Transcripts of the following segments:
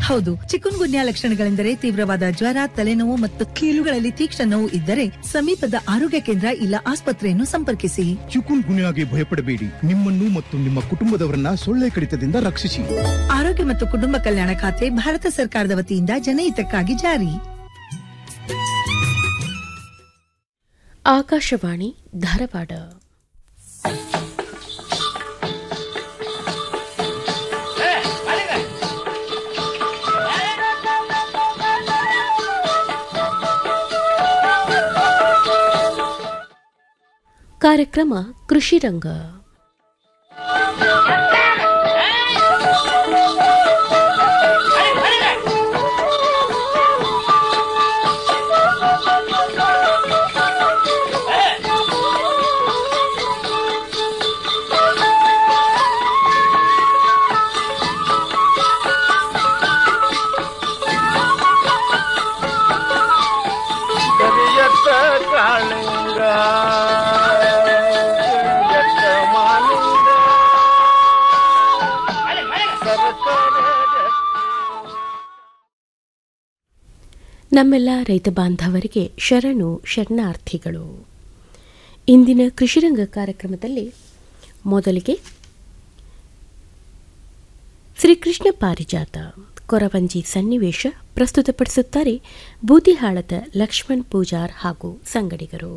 ಹೌದು ಚಿಕುನ್ ಗುನ್ಯಾ ಲಕ್ಷಣಗಳೆಂದರೆ ತೀವ್ರವಾದ ಜ್ವರ ತಲೆನೋವು ಮತ್ತು ಕೀಲುಗಳಲ್ಲಿ ತೀಕ್ಷ್ಣ ನೋವು ಇದ್ದರೆ ಸಮೀಪದ ಆರೋಗ್ಯ ಕೇಂದ್ರ ಇಲ್ಲ ಆಸ್ಪತ್ರೆಯನ್ನು ಸಂಪರ್ಕಿಸಿ ಚಿಕುನ್ ಗುನ್ಯಾಗೆ ಭಯಪಡಬೇಡಿ ನಿಮ್ಮನ್ನು ಮತ್ತು ನಿಮ್ಮ ಕುಟುಂಬದವರನ್ನ ಸೊಳ್ಳೆ ಕಡಿತದಿಂದ ರಕ್ಷಿಸಿ ಆರೋಗ್ಯ ಮತ್ತು ಕುಟುಂಬ ಕಲ್ಯಾಣ ಖಾತೆ ಭಾರತ ಸರ್ಕಾರದ ವತಿಯಿಂದ ಜನಹಿತಕ್ಕಾಗಿ ಜಾರಿ ಆಕಾಶವಾಣಿ ಧಾರವಾಡ ಕಾರ್ಯಕ್ರಮ ಕೃಷಿ ರಂಗ ಕರಿಯತ್ತ ಕಾಳಿಂಗ ಕರಿಯತ್ತ ಮಾಲಿಂಗ ಸರಸರ ನಮ್ಮೆಲ್ಲ ರೈತ ಬಾಂಧವರಿಗೆ ಶರಣು ಶರಣಾರ್ಥಿಗಳು ಇಂದಿನ ಕೃಷಿರಂಗ ಕಾರ್ಯಕ್ರಮದಲ್ಲಿ ಮೊದಲಿಗೆ ಶ್ರೀಕೃಷ್ಣ ಪಾರಿಜಾತ ಕೊರವಂಜಿ ಸನ್ನಿವೇಶ ಪ್ರಸ್ತುತಪಡಿಸುತ್ತಾರೆ ಬೂದಿಹಾಳದ ಲಕ್ಷ್ಮಣ್ ಪೂಜಾರ್ ಹಾಗೂ ಸಂಗಡಿಗರು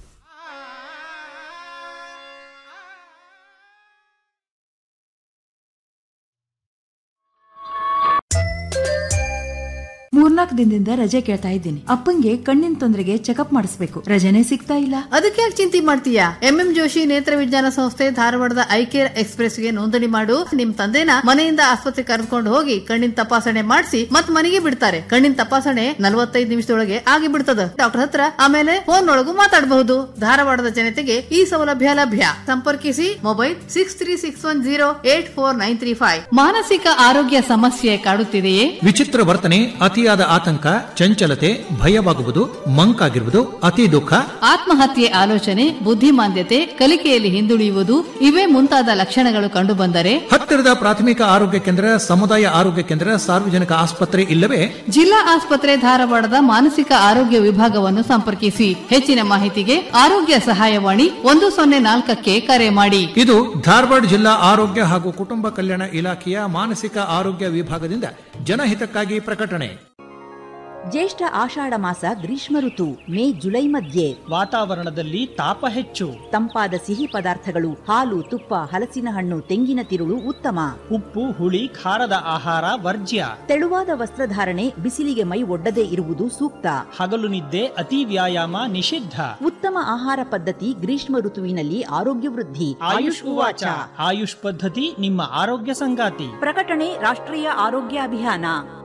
ಮೂರ್ನಾಲ್ಕು ದಿನದಿಂದ ರಜೆ ಕೇಳ್ತಾ ಇದ್ದೀನಿ ಅಪ್ಪಂಗೆ ಕಣ್ಣಿನ ತೊಂದರೆಗೆ ಚೆಕಪ್ ಮಾಡಿಸ್ಬೇಕು ರಜೆನೇ ಸಿಗ್ತಾ ಇಲ್ಲ ಅದಕ್ಕೆ ಯಾಕೆ ಚಿಂತೆ ಮಾಡ್ತೀಯಾ ಎಂಎಂ ಜೋಶಿ ನೇತ್ರ ವಿಜ್ಞಾನ ಸಂಸ್ಥೆ ಧಾರವಾಡದ ಐಕೇರ್ ಎಕ್ಸ್ಪ್ರೆಸ್ ಗೆ ನೋಂದಣಿ ಮಾಡು ನಿಮ್ ತಂದೆನ ಮನೆಯಿಂದ ಆಸ್ಪತ್ರೆ ಕರೆದುಕೊಂಡು ಹೋಗಿ ಕಣ್ಣಿನ ತಪಾಸಣೆ ಮಾಡಿಸಿ ಮತ್ ಮನೆಗೆ ಬಿಡ್ತಾರೆ ಕಣ್ಣಿನ ತಪಾಸಣೆ ನಲವತ್ತೈದು ನಿಮಿಷದೊಳಗೆ ಆಗಿ ಬಿಡ್ತದ ಡಾಕ್ಟರ್ ಹತ್ರ ಆಮೇಲೆ ಫೋನ್ ಒಳಗೂ ಮಾತಾಡಬಹುದು ಧಾರವಾಡದ ಜನತೆಗೆ ಈ ಸೌಲಭ್ಯ ಲಭ್ಯ ಸಂಪರ್ಕಿಸಿ mobile six three six one zero eight four nine three five ಮಾನಸಿಕ ಆರೋಗ್ಯ ಸಮಸ್ಯೆ ಕಾಡುತ್ತಿದೆಯೇ ವಿಚಿತ್ರ ವರ್ತನೆ ಅತಿಯಾದ ಆತಂಕ ಚಂಚಲತೆ ಭಯವಾಗುವುದು ಮಂಕಾಗಿರುವುದು ಅತಿ ದುಃಖ ಆತ್ಮಹತ್ಯೆ ಆಲೋಚನೆ ಬುದ್ಧಿಮಾಂದ್ಯತೆ ಕಲಿಕೆಯಲ್ಲಿ ಹಿಂದುಳಿಯುವುದು ಇವೇ ಮುಂತಾದ ಲಕ್ಷಣಗಳು ಕಂಡುಬಂದರೆ ಹತ್ತಿರದ ಪ್ರಾಥಮಿಕ ಆರೋಗ್ಯ ಕೇಂದ್ರ ಸಮುದಾಯ ಆರೋಗ್ಯ ಕೇಂದ್ರ ಸಾರ್ವಜನಿಕ ಆಸ್ಪತ್ರೆ ಇಲ್ಲವೇ ಜಿಲ್ಲಾ ಆಸ್ಪತ್ರೆ ಧಾರವಾಡದ ಮಾನಸಿಕ ಆರೋಗ್ಯ ವಿಭಾಗವನ್ನು ಸಂಪರ್ಕಿಸಿ ಹೆಚ್ಚಿನ ಮಾಹಿತಿಗೆ ಆರೋಗ್ಯ ಸಹಾಯವಾಣಿ ಒಂದು ಸೊನ್ನೆ ನಾಲ್ಕಕ್ಕೆ ಕರೆ ಮಾಡಿ ಇದು ಧಾರವಾಡ ಜಿಲ್ಲಾ ಆರೋಗ್ಯ ಹಾಗೂ ಕುಟುಂಬ ಕಲ್ಯಾಣ ಇಲಾಖೆಯ ಮಾನಸಿಕ ಆರೋಗ್ಯ ವಿಭಾಗದಿಂದ ಜನಹಿತಕ್ಕಾಗಿ ಪ್ರಕಟಣೆ ಜ್ಯೇಷ್ಠ ಆಷಾಢ ಮಾಸ ಗ್ರೀಷ್ಮ ಋತು ಮೇ ಜುಲೈ ಮಧ್ಯೆ ವಾತಾವರಣದಲ್ಲಿ ತಾಪ ಹೆಚ್ಚು ತಂಪಾದ ಸಿಹಿ ಪದಾರ್ಥಗಳು ಹಾಲು ತುಪ್ಪ ಹಲಸಿನ ಹಣ್ಣು ತೆಂಗಿನ ತಿರುಳು ಉತ್ತಮ ಉಪ್ಪು ಹುಳಿ ಖಾರದ ಆಹಾರ ವರ್ಜ್ಯ ತೆಳುವಾದ ವಸ್ತ್ರಧಾರಣೆ ಬಿಸಿಲಿಗೆ ಮೈ ಒಡ್ಡದೇ ಇರುವುದು ಸೂಕ್ತ ಹಗಲು ನಿದ್ದೆ ಅತಿ ವ್ಯಾಯಾಮ ನಿಷಿದ್ಧ ಉತ್ತಮ ಆಹಾರ ಪದ್ಧತಿ ಗ್ರೀಷ್ಮ ಋತುವಿನಲ್ಲಿ ಆರೋಗ್ಯ ವೃದ್ಧಿ ಆಯುಷ್ ಉವಾಚ ಆಯುಷ್ ಪದ್ಧತಿ ನಿಮ್ಮ ಆರೋಗ್ಯ ಸಂಗಾತಿ ಪ್ರಕಟಣೆ ರಾಷ್ಟ್ರೀಯ ಆರೋಗ್ಯ ಅಭಿಯಾನ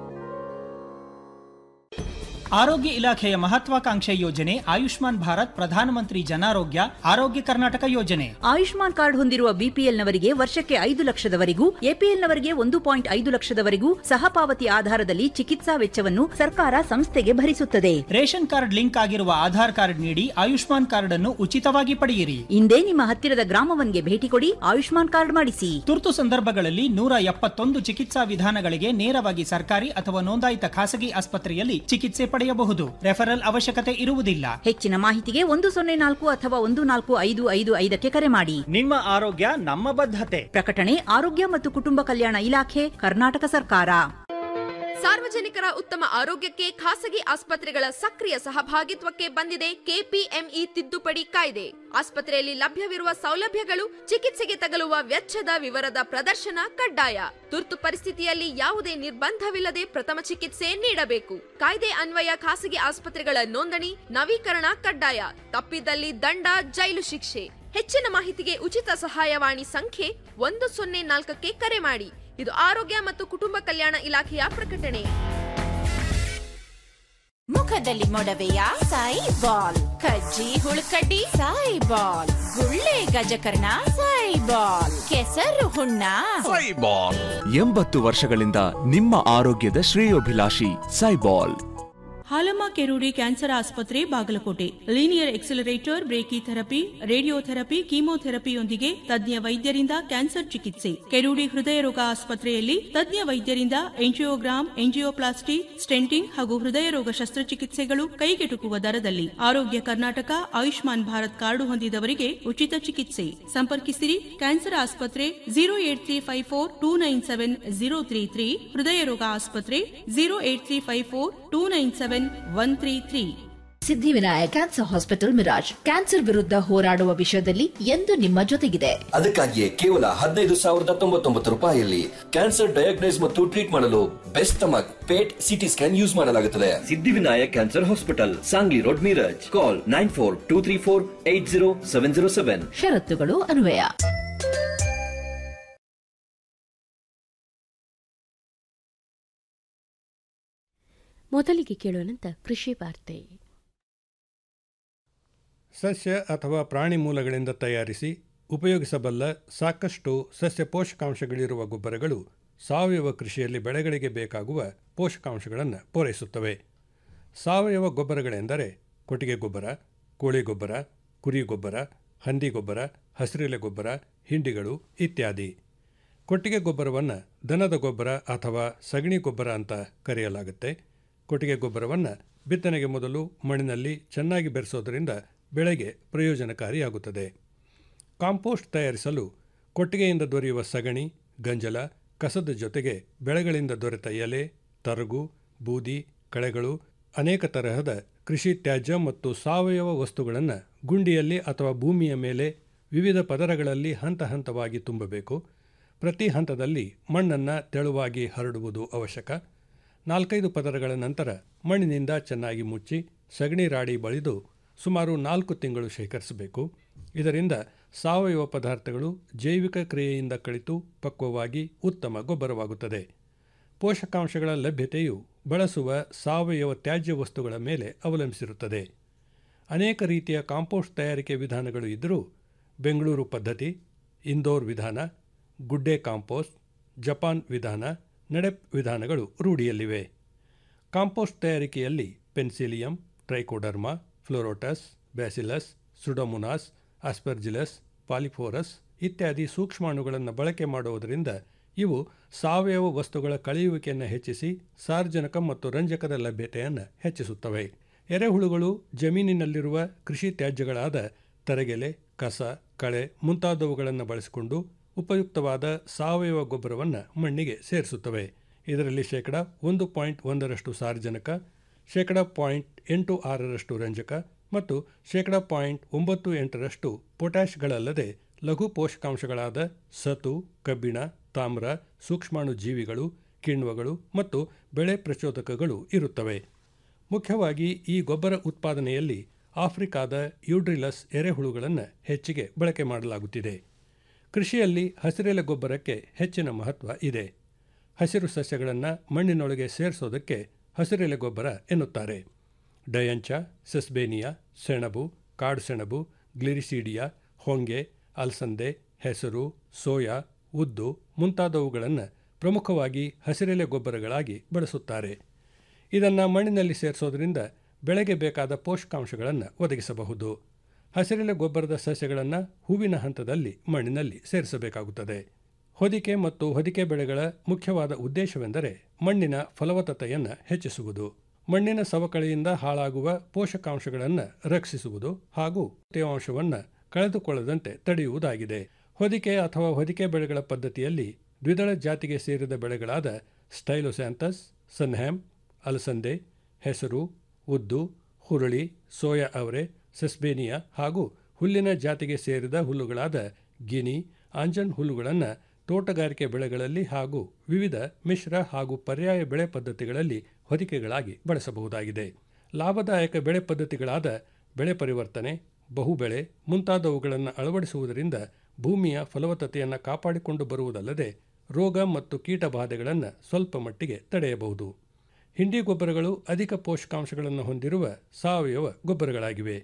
ಆರೋಗ್ಯ ಇಲಾಖೆಯ ಮಹತ್ವಾಕಾಂಕ್ಷೆ ಯೋಜನೆ ಆಯುಷ್ಮಾನ್ ಭಾರತ್ ಪ್ರಧಾನಮಂತ್ರಿ ಜನಾರೋಗ್ಯ ಆರೋಗ್ಯ ಕರ್ನಾಟಕ ಯೋಜನೆ ಆಯುಷ್ಮಾನ್ ಕಾರ್ಡ್ ಹೊಂದಿರುವ ಬಿಪಿಎಲ್ನವರಿಗೆ ವರ್ಷಕ್ಕೆ ಐದು ಲಕ್ಷದವರೆಗೂ ಎಪಿಎಲ್ನವರಿಗೆ ಒಂದು ಪಾಯಿಂಟ್ ಐದು ಲಕ್ಷದವರೆಗೂ ಸಹಪಾವತಿ ಆಧಾರದಲ್ಲಿ ಚಿಕಿತ್ಸಾ ವೆಚ್ಚವನ್ನು ಸರ್ಕಾರ ಸಂಸ್ಥೆಗೆ ಭರಿಸುತ್ತದೆ ರೇಷನ್ ಕಾರ್ಡ್ ಲಿಂಕ್ ಆಗಿರುವ ಆಧಾರ್ ಕಾರ್ಡ್ ನೀಡಿ ಆಯುಷ್ಮಾನ್ ಕಾರ್ಡ್ ಅನ್ನು ಉಚಿತವಾಗಿ ಪಡೆಯಿರಿ ಇಂದೇ ನಿಮ್ಮ ಹತ್ತಿರದ ಗ್ರಾಮವನ್ಗೆ ಭೇಟಿ ಕೊಡಿ ಆಯುಷ್ಮಾನ್ ಕಾರ್ಡ್ ಮಾಡಿಸಿ ತುರ್ತು ಸಂದರ್ಭಗಳಲ್ಲಿ ನೂರ ಎಪ್ಪತ್ತೊಂದು ಚಿಕಿತ್ಸಾ ವಿಧಾನಗಳಿಗೆ ನೇರವಾಗಿ ಸರ್ಕಾರಿ ಅಥವಾ ನೋಂದಾಯಿತ ಖಾಸಗಿ ಆಸ್ಪತ್ರೆಯಲ್ಲಿ ಚಿಕಿತ್ಸೆ ಪಡೆಯಬಹುದು ರೆಫರಲ್ ಅವಶ್ಯಕತೆ ಇರುವುದಿಲ್ಲ ಹೆಚ್ಚಿನ ಮಾಹಿತಿಗೆ ಒಂದು ಸೊನ್ನೆ ನಾಲ್ಕು ಅಥವಾ ಒಂದು ನಾಲ್ಕು ಐದು ಐದು ಐದಕ್ಕೆ ಕರೆ ಮಾಡಿ ನಿಮ್ಮ ಆರೋಗ್ಯ ನಮ್ಮ ಬದ್ಧತೆ ಪ್ರಕಟಣೆ ಆರೋಗ್ಯ ಮತ್ತು ಕುಟುಂಬ ಕಲ್ಯಾಣ ಇಲಾಖೆ ಕರ್ನಾಟಕ ಸರ್ಕಾರ ಸಾರ್ವಜನಿಕರ ಉತ್ತಮ ಆರೋಗ್ಯಕ್ಕೆ ಖಾಸಗಿ ಆಸ್ಪತ್ರೆಗಳ ಸಕ್ರಿಯ ಸಹಭಾಗಿತ್ವಕ್ಕೆ ಬಂದಿದೆ ಕೆಪಿಎಂಇ ತಿದ್ದುಪಡಿ ಕಾಯ್ದೆ ಆಸ್ಪತ್ರೆಯಲ್ಲಿ ಲಭ್ಯವಿರುವ ಸೌಲಭ್ಯಗಳು ಚಿಕಿತ್ಸೆಗೆ ತಗಲುವ ವೆಚ್ಚದ ವಿವರದ ಪ್ರದರ್ಶನ ಕಡ್ಡಾಯ ತುರ್ತು ಪರಿಸ್ಥಿತಿಯಲ್ಲಿ ಯಾವುದೇ ನಿರ್ಬಂಧವಿಲ್ಲದೆ ಪ್ರಥಮ ಚಿಕಿತ್ಸೆ ನೀಡಬೇಕು ಕಾಯ್ದೆ ಅನ್ವಯ ಖಾಸಗಿ ಆಸ್ಪತ್ರೆಗಳ ನೋಂದಣಿ ನವೀಕರಣ ಕಡ್ಡಾಯ ತಪ್ಪಿದಲ್ಲಿ ದಂಡ ಜೈಲು ಶಿಕ್ಷೆ ಹೆಚ್ಚಿನ ಮಾಹಿತಿಗೆ ಉಚಿತ ಸಹಾಯವಾಣಿ ಸಂಖ್ಯೆ ಒಂದು ಸೊನ್ನೆ ನಾಲ್ಕಕ್ಕೆ ಕರೆ ಮಾಡಿ ಇದು ಆರೋಗ್ಯ ಮತ್ತು ಕುಟುಂಬ ಕಲ್ಯಾಣ ಇಲಾಖೆಯ ಪ್ರಕಟಣೆ ಮುಖದಲ್ಲಿ ಮೊಡವೆಯ ಸಾಯಿ ಬಾಲ್ ಕಜ್ಜಿ ಹುಳುಕಡ್ಡಿ ಸಾಯಿ ಬಾಲ್ ಗುಳ್ಳೆ ಗಜಕರ್ಣ ಸಾಯಿ ಬಾಲ್ ಕೆಸರು ಹುಣ್ಣ ಸೈಬಾಲ್ ಎಂಬತ್ತು ವರ್ಷಗಳಿಂದ ನಿಮ್ಮ ಆರೋಗ್ಯದ ಶ್ರೇಯೋಭಿಲಾಷಿ ಸೈಬಾಲ್ ಹಾಲಮ್ಮ ಕೆರೂಡಿ ಕ್ಯಾನ್ಸರ್ ಆಸ್ಪತ್ರೆ Bagalkot linear accelerator brachytherapy radiotherapy ಕೀಮೋಥೆರಪಿಯೊಂದಿಗೆ ತಜ್ಞ ವೈದ್ಯರಿಂದ ಕ್ಯಾನ್ಸರ್ ಚಿಕಿತ್ಸೆ ಕೆರೂಡಿ ಹೃದಯ ರೋಗ ಆಸ್ಪತ್ರೆಯಲ್ಲಿ ತಜ್ಞ ವೈದ್ಯರಿಂದ ಎಂಜಿಯೋಗ್ರಾಮ್ ಎಂಜಿಯೋಪ್ಲಾಸ್ಟಿ ಸ್ಟೆಂಟಿಂಗ್ ಹಾಗೂ ಹೃದಯ ರೋಗ ಶಸ್ತ್ರಚಿಕಿತ್ಸೆಗಳು ಕೈಗೆಟುಕುವ ದರದಲ್ಲಿ ಆರೋಗ್ಯ ಕರ್ನಾಟಕ ಆಯುಷ್ಮಾನ್ ಭಾರತ್ ಕಾರ್ಡು ಹೊಂದಿದವರಿಗೆ ಉಚಿತ ಚಿಕಿತ್ಸೆ ಸಂಪರ್ಕಿಸಿರಿ ಕ್ಯಾನ್ಸರ್ ಆಸ್ಪತ್ರೆ zero eight three five four two nine seven zero three three ಹೃದಯ ರೋಗ ಆಸ್ಪತ್ರೆ zero eight three five four two nine seven one three three Siddhivinayak cancer hospital Miraj cancer ವಿರುದ್ಧ ಹೋರಾಡುವ ವಿಷಯದಲ್ಲಿ ಎಂದು ನಿಮ್ಮ ಜೊತೆಗಿದೆ ಅದಕ್ಕಾಗಿಯೇ ಕೇವಲ ಹದಿನೈದು ಸಾವಿರದ ತೊಂಬತ್ತೊಂಬತ್ತು ರೂಪಾಯಿಯಲ್ಲಿ ಕ್ಯಾನ್ಸರ್ ಡಯಾಗ್ನೈಸ್ ಮತ್ತು ಟ್ರೀಟ್ ಮಾಡಲು best stomach PET CT scan use ಮಾಡಲಾಗುತ್ತದೆ Siddhivinayak cancer hospital Sangli road Miraj call nine four two three four eight zero seven zero seven ಷರತ್ತುಗಳು ಅನ್ವಯ ಮೊದಲಿಗೆ ಕೇಳೋಣಂತ ಕೃಷಿ ವಾರ್ತೆ ಸಸ್ಯ ಅಥವಾ ಪ್ರಾಣಿ ಮೂಲಗಳಿಂದ ತಯಾರಿಸಿ ಉಪಯೋಗಿಸಬಲ್ಲ ಸಾಕಷ್ಟು ಸಸ್ಯ ಪೋಷಕಾಂಶಗಳಿರುವ ಗೊಬ್ಬರಗಳು ಸಾವಯವ ಕೃಷಿಯಲ್ಲಿ ಬೆಳೆಗಳಿಗೆ ಬೇಕಾಗುವ ಪೋಷಕಾಂಶಗಳನ್ನು ಪೂರೈಸುತ್ತವೆ ಸಾವಯವ ಗೊಬ್ಬರಗಳೆಂದರೆ ಕೊಟ್ಟಿಗೆ ಗೊಬ್ಬರ ಕೋಳಿ ಗೊಬ್ಬರ ಕುರಿ ಗೊಬ್ಬರ ಹಂದಿ ಗೊಬ್ಬರ ಹಸಿರೆಲೆ ಗೊಬ್ಬರ ಹಿಂಡಿಗಳು ಇತ್ಯಾದಿ ಕೊಟ್ಟಿಗೆ ಗೊಬ್ಬರವನ್ನು ದನದ ಗೊಬ್ಬರ ಅಥವಾ ಸಗಣಿ ಗೊಬ್ಬರ ಅಂತ ಕರೆಯಲಾಗುತ್ತೆ ಕೊಟ್ಟಿಗೆ ಗೊಬ್ಬರವನ್ನು ಬಿತ್ತನೆಗೆ ಮೊದಲು ಮಣ್ಣಿನಲ್ಲಿ ಚೆನ್ನಾಗಿ ಬೆರೆಸೋದರಿಂದ ಬೆಳೆಗೆ ಪ್ರಯೋಜನಕಾರಿಯಾಗುತ್ತದೆ ಕಾಂಪೋಸ್ಟ್ ತಯಾರಿಸಲು ಕೊಟ್ಟಿಗೆಯಿಂದ ದೊರೆಯುವ ಸಗಣಿ ಗಂಜಲ ಕಸದ ಜೊತೆಗೆ ಬೆಳೆಗಳಿಂದ ದೊರೆತ ಎಲೆ ತರಗು ಬೂದಿ ಕಳೆಗಳು ಅನೇಕ ತರಹದ ಕೃಷಿ ತ್ಯಾಜ್ಯ ಮತ್ತು ಸಾವಯವ ವಸ್ತುಗಳನ್ನು ಗುಂಡಿಯಲ್ಲಿ ಅಥವಾ ಭೂಮಿಯ ಮೇಲೆ ವಿವಿಧ ಪದರಗಳಲ್ಲಿ ಹಂತ ಹಂತವಾಗಿ ತುಂಬಬೇಕು ಪ್ರತಿ ಹಂತದಲ್ಲಿ ಮಣ್ಣನ್ನು ತೆಳುವಾಗಿ ಹರಡುವುದು ಅವಶ್ಯಕ ನಾಲ್ಕೈದು ಪದರಗಳ ನಂತರ ಮಣ್ಣಿನಿಂದ ಚೆನ್ನಾಗಿ ಮುಚ್ಚಿ ಸಗಣಿ ರಾಡಿ ಬಳಿದು ಸುಮಾರು ನಾಲ್ಕು ತಿಂಗಳು ಶೇಖರಿಸಬೇಕು ಇದರಿಂದ ಸಾವಯವ ಪದಾರ್ಥಗಳು ಜೈವಿಕ ಕ್ರಿಯೆಯಿಂದ ಕಳಿತು ಪಕ್ವವಾಗಿ ಉತ್ತಮ ಗೊಬ್ಬರವಾಗುತ್ತದೆ ಪೋಷಕಾಂಶಗಳ ಲಭ್ಯತೆಯು ಬಳಸುವ ಸಾವಯವ ತ್ಯಾಜ್ಯ ವಸ್ತುಗಳ ಮೇಲೆ ಅವಲಂಬಿಸಿರುತ್ತದೆ ಅನೇಕ ರೀತಿಯ ಕಾಂಪೋಸ್ಟ್ ತಯಾರಿಕೆ ವಿಧಾನಗಳು ಇದ್ದರೂ ಬೆಂಗಳೂರು ಪದ್ಧತಿ ಇಂದೋರ್ ವಿಧಾನ ಗುಡ್ಡೆ ಕಾಂಪೋಸ್ಟ್ ಜಪಾನ್ ವಿಧಾನ ನಡೆಪ್ ವಿಧಾನಗಳು ರೂಢಿಯಲ್ಲಿವೆ ಕಾಂಪೋಸ್ಟ್ ತಯಾರಿಕೆಯಲ್ಲಿ penicillium trichoderma pleurotus bacillus pseudomonas aspergillus polyporus ಇತ್ಯಾದಿ ಸೂಕ್ಷ್ಮಾಣುಗಳನ್ನು ಬಳಕೆ ಮಾಡುವುದರಿಂದ ಇವು ಸಾವಯವ ವಸ್ತುಗಳ ಕಳೆಯುವಿಕೆಯನ್ನು ಹೆಚ್ಚಿಸಿ ಸಾರ್ವಜನಿಕ ಮತ್ತು ರಂಜಕದ ಲಭ್ಯತೆಯನ್ನು ಹೆಚ್ಚಿಸುತ್ತವೆ ಎರೆಹುಳುಗಳು ಜಮೀನಿನಲ್ಲಿರುವ ಕೃಷಿ ತ್ಯಾಜ್ಯಗಳಾದ ತರಗೆಲೆ ಕಸ ಕಳೆ ಮುಂತಾದವುಗಳನ್ನು ಬಳಸಿಕೊಂಡು ಉಪಯುಕ್ತವಾದ ಸಾವಯವ ಗೊಬ್ಬರವನ್ನು ಮಣ್ಣಿಗೆ ಸೇರಿಸುತ್ತವೆ ಇದರಲ್ಲಿ ಶೇಕಡ ಒಂದು ಪಾಯಿಂಟ್ ಒಂದರಷ್ಟು ಸಾರ್ವಜನಿಕ ಶೇಕಡ ಪಾಯಿಂಟ್ ಎಂಟು ಆರರಷ್ಟು ರಂಜಕ ಮತ್ತು ಶೇಕಡ ಪಾಯಿಂಟ್ ಒಂಬತ್ತು ಎಂಟರಷ್ಟು ಪೊಟ್ಯಾಷ್ಗಳಲ್ಲದೆ ಲಘು ಪೋಷಕಾಂಶಗಳಾದ ಸತು ಕಬ್ಬಿಣ ತಾಮ್ರ ಸೂಕ್ಷ್ಮಾಣು ಜೀವಿಗಳು ಕಿಣ್ವಗಳು ಮತ್ತು ಬೆಳೆ ಪ್ರಚೋದಕಗಳು ಇರುತ್ತವೆ ಮುಖ್ಯವಾಗಿ ಈ ಗೊಬ್ಬರ ಉತ್ಪಾದನೆಯಲ್ಲಿ ಆಫ್ರಿಕಾದ ಯೂಡ್ರಿಲಸ್ ಎರೆಹುಳುಗಳನ್ನು ಹೆಚ್ಚಿಗೆ ಬಳಕೆ ಮಾಡಲಾಗುತ್ತಿದೆ ಕೃಷಿಯಲ್ಲಿ ಹಸಿರೆಲೆ ಗೊಬ್ಬರಕ್ಕೆ ಹೆಚ್ಚಿನ ಮಹತ್ವ ಇದೆ ಹಸಿರು ಸಸ್ಯಗಳನ್ನು ಮಣ್ಣಿನೊಳಗೆ ಸೇರಿಸೋದಕ್ಕೆ ಹಸಿರೆಲೆ ಗೊಬ್ಬರ ಎನ್ನುತ್ತಾರೆ ಡಯಂಚ ಸೆಸ್ಬೇನಿಯಾ ಸೆಣಬು ಕಾಡು ಸೆಣಬು ಗ್ಲಿರಿಸೀಡಿಯಾ ಹೊಂಗೆ ಅಲಸಂದೆ ಹೆಸರು ಸೋಯಾ ಉದ್ದು ಮುಂತಾದವುಗಳನ್ನು ಪ್ರಮುಖವಾಗಿ ಹಸಿರೆಲೆ ಗೊಬ್ಬರಗಳಾಗಿ ಬಳಸುತ್ತಾರೆ ಇದನ್ನು ಮಣ್ಣಿನಲ್ಲಿ ಸೇರಿಸೋದ್ರಿಂದ ಬೆಳೆಗೆ ಬೇಕಾದ ಪೋಷಕಾಂಶಗಳನ್ನು ಒದಗಿಸಬಹುದು ಹಸಿರೆಲೆ ಗೊಬ್ಬರದ ಸಸ್ಯಗಳನ್ನು ಹೂವಿನ ಹಂತದಲ್ಲಿ ಮಣ್ಣಿನಲ್ಲಿ ಸೇರಿಸಬೇಕಾಗುತ್ತದೆ ಹೊದಿಕೆ ಮತ್ತು ಹೊದಿಕೆ ಬೆಳೆಗಳ ಮುಖ್ಯವಾದ ಉದ್ದೇಶವೆಂದರೆ ಮಣ್ಣಿನ ಫಲವತ್ತತೆಯನ್ನು ಹೆಚ್ಚಿಸುವುದು ಮಣ್ಣಿನ ಸವಕಳಿಯಿಂದ ಹಾಳಾಗುವ ಪೋಷಕಾಂಶಗಳನ್ನು ರಕ್ಷಿಸುವುದು ಹಾಗೂ ತೇವಾಂಶವನ್ನು ಕಳೆದುಕೊಳ್ಳದಂತೆ ತಡೆಯುವುದಾಗಿದೆ ಹೊದಿಕೆ ಅಥವಾ ಹೊದಿಕೆ ಬೆಳೆಗಳ ಪದ್ಧತಿಯಲ್ಲಿ ದ್ವಿದಳ ಜಾತಿಗೆ ಸೇರಿದ ಬೆಳೆಗಳಾದ ಸ್ಟೈಲೋಸ್ಯಾಂಥಸ್ ಸನ್ಹ್ಯಾಮ್ ಅಲಸಂದೆ ಹೆಸರು ಉದ್ದು ಹುರುಳಿ ಸೋಯಾ ಅವರೆ ಸೆಸ್ಬೇನಿಯಾ ಹಾಗೂ ಹುಲ್ಲಿನ ಜಾತಿಗೆ ಸೇರಿದ ಹುಲ್ಲುಗಳಾದ ಗಿನಿ ಆಂಜನ್ ಹುಲ್ಲುಗಳನ್ನು ತೋಟಗಾರಿಕೆ ಬೆಳೆಗಳಲ್ಲಿ ಹಾಗೂ ವಿವಿಧ ಮಿಶ್ರ ಹಾಗೂ ಪರ್ಯಾಯ ಬೆಳೆ ಪದ್ಧತಿಗಳಲ್ಲಿ ಹೊದಿಕೆಗಳಾಗಿ ಬಳಸಬಹುದಾಗಿದೆ ಲಾಭದಾಯಕ ಬೆಳೆ ಪದ್ಧತಿಗಳಾದ ಬೆಳೆ ಪರಿವರ್ತನೆ ಬಹುಬೆಳೆ ಮುಂತಾದವುಗಳನ್ನು ಅಳವಡಿಸುವುದರಿಂದ ಭೂಮಿಯ ಫಲವತ್ತತೆಯನ್ನು ಕಾಪಾಡಿಕೊಂಡು ಬರುವುದಲ್ಲದೆ ರೋಗ ಮತ್ತು ಕೀಟ ಬಾಧೆಗಳನ್ನು ಸ್ವಲ್ಪ ಮಟ್ಟಿಗೆ ತಡೆಯಬಹುದು ಹಿಂಡಿ ಗೊಬ್ಬರಗಳು ಅಧಿಕ ಪೋಷಕಾಂಶಗಳನ್ನು ಹೊಂದಿರುವ ಸಾವಯವ ಗೊಬ್ಬರಗಳಾಗಿವೆ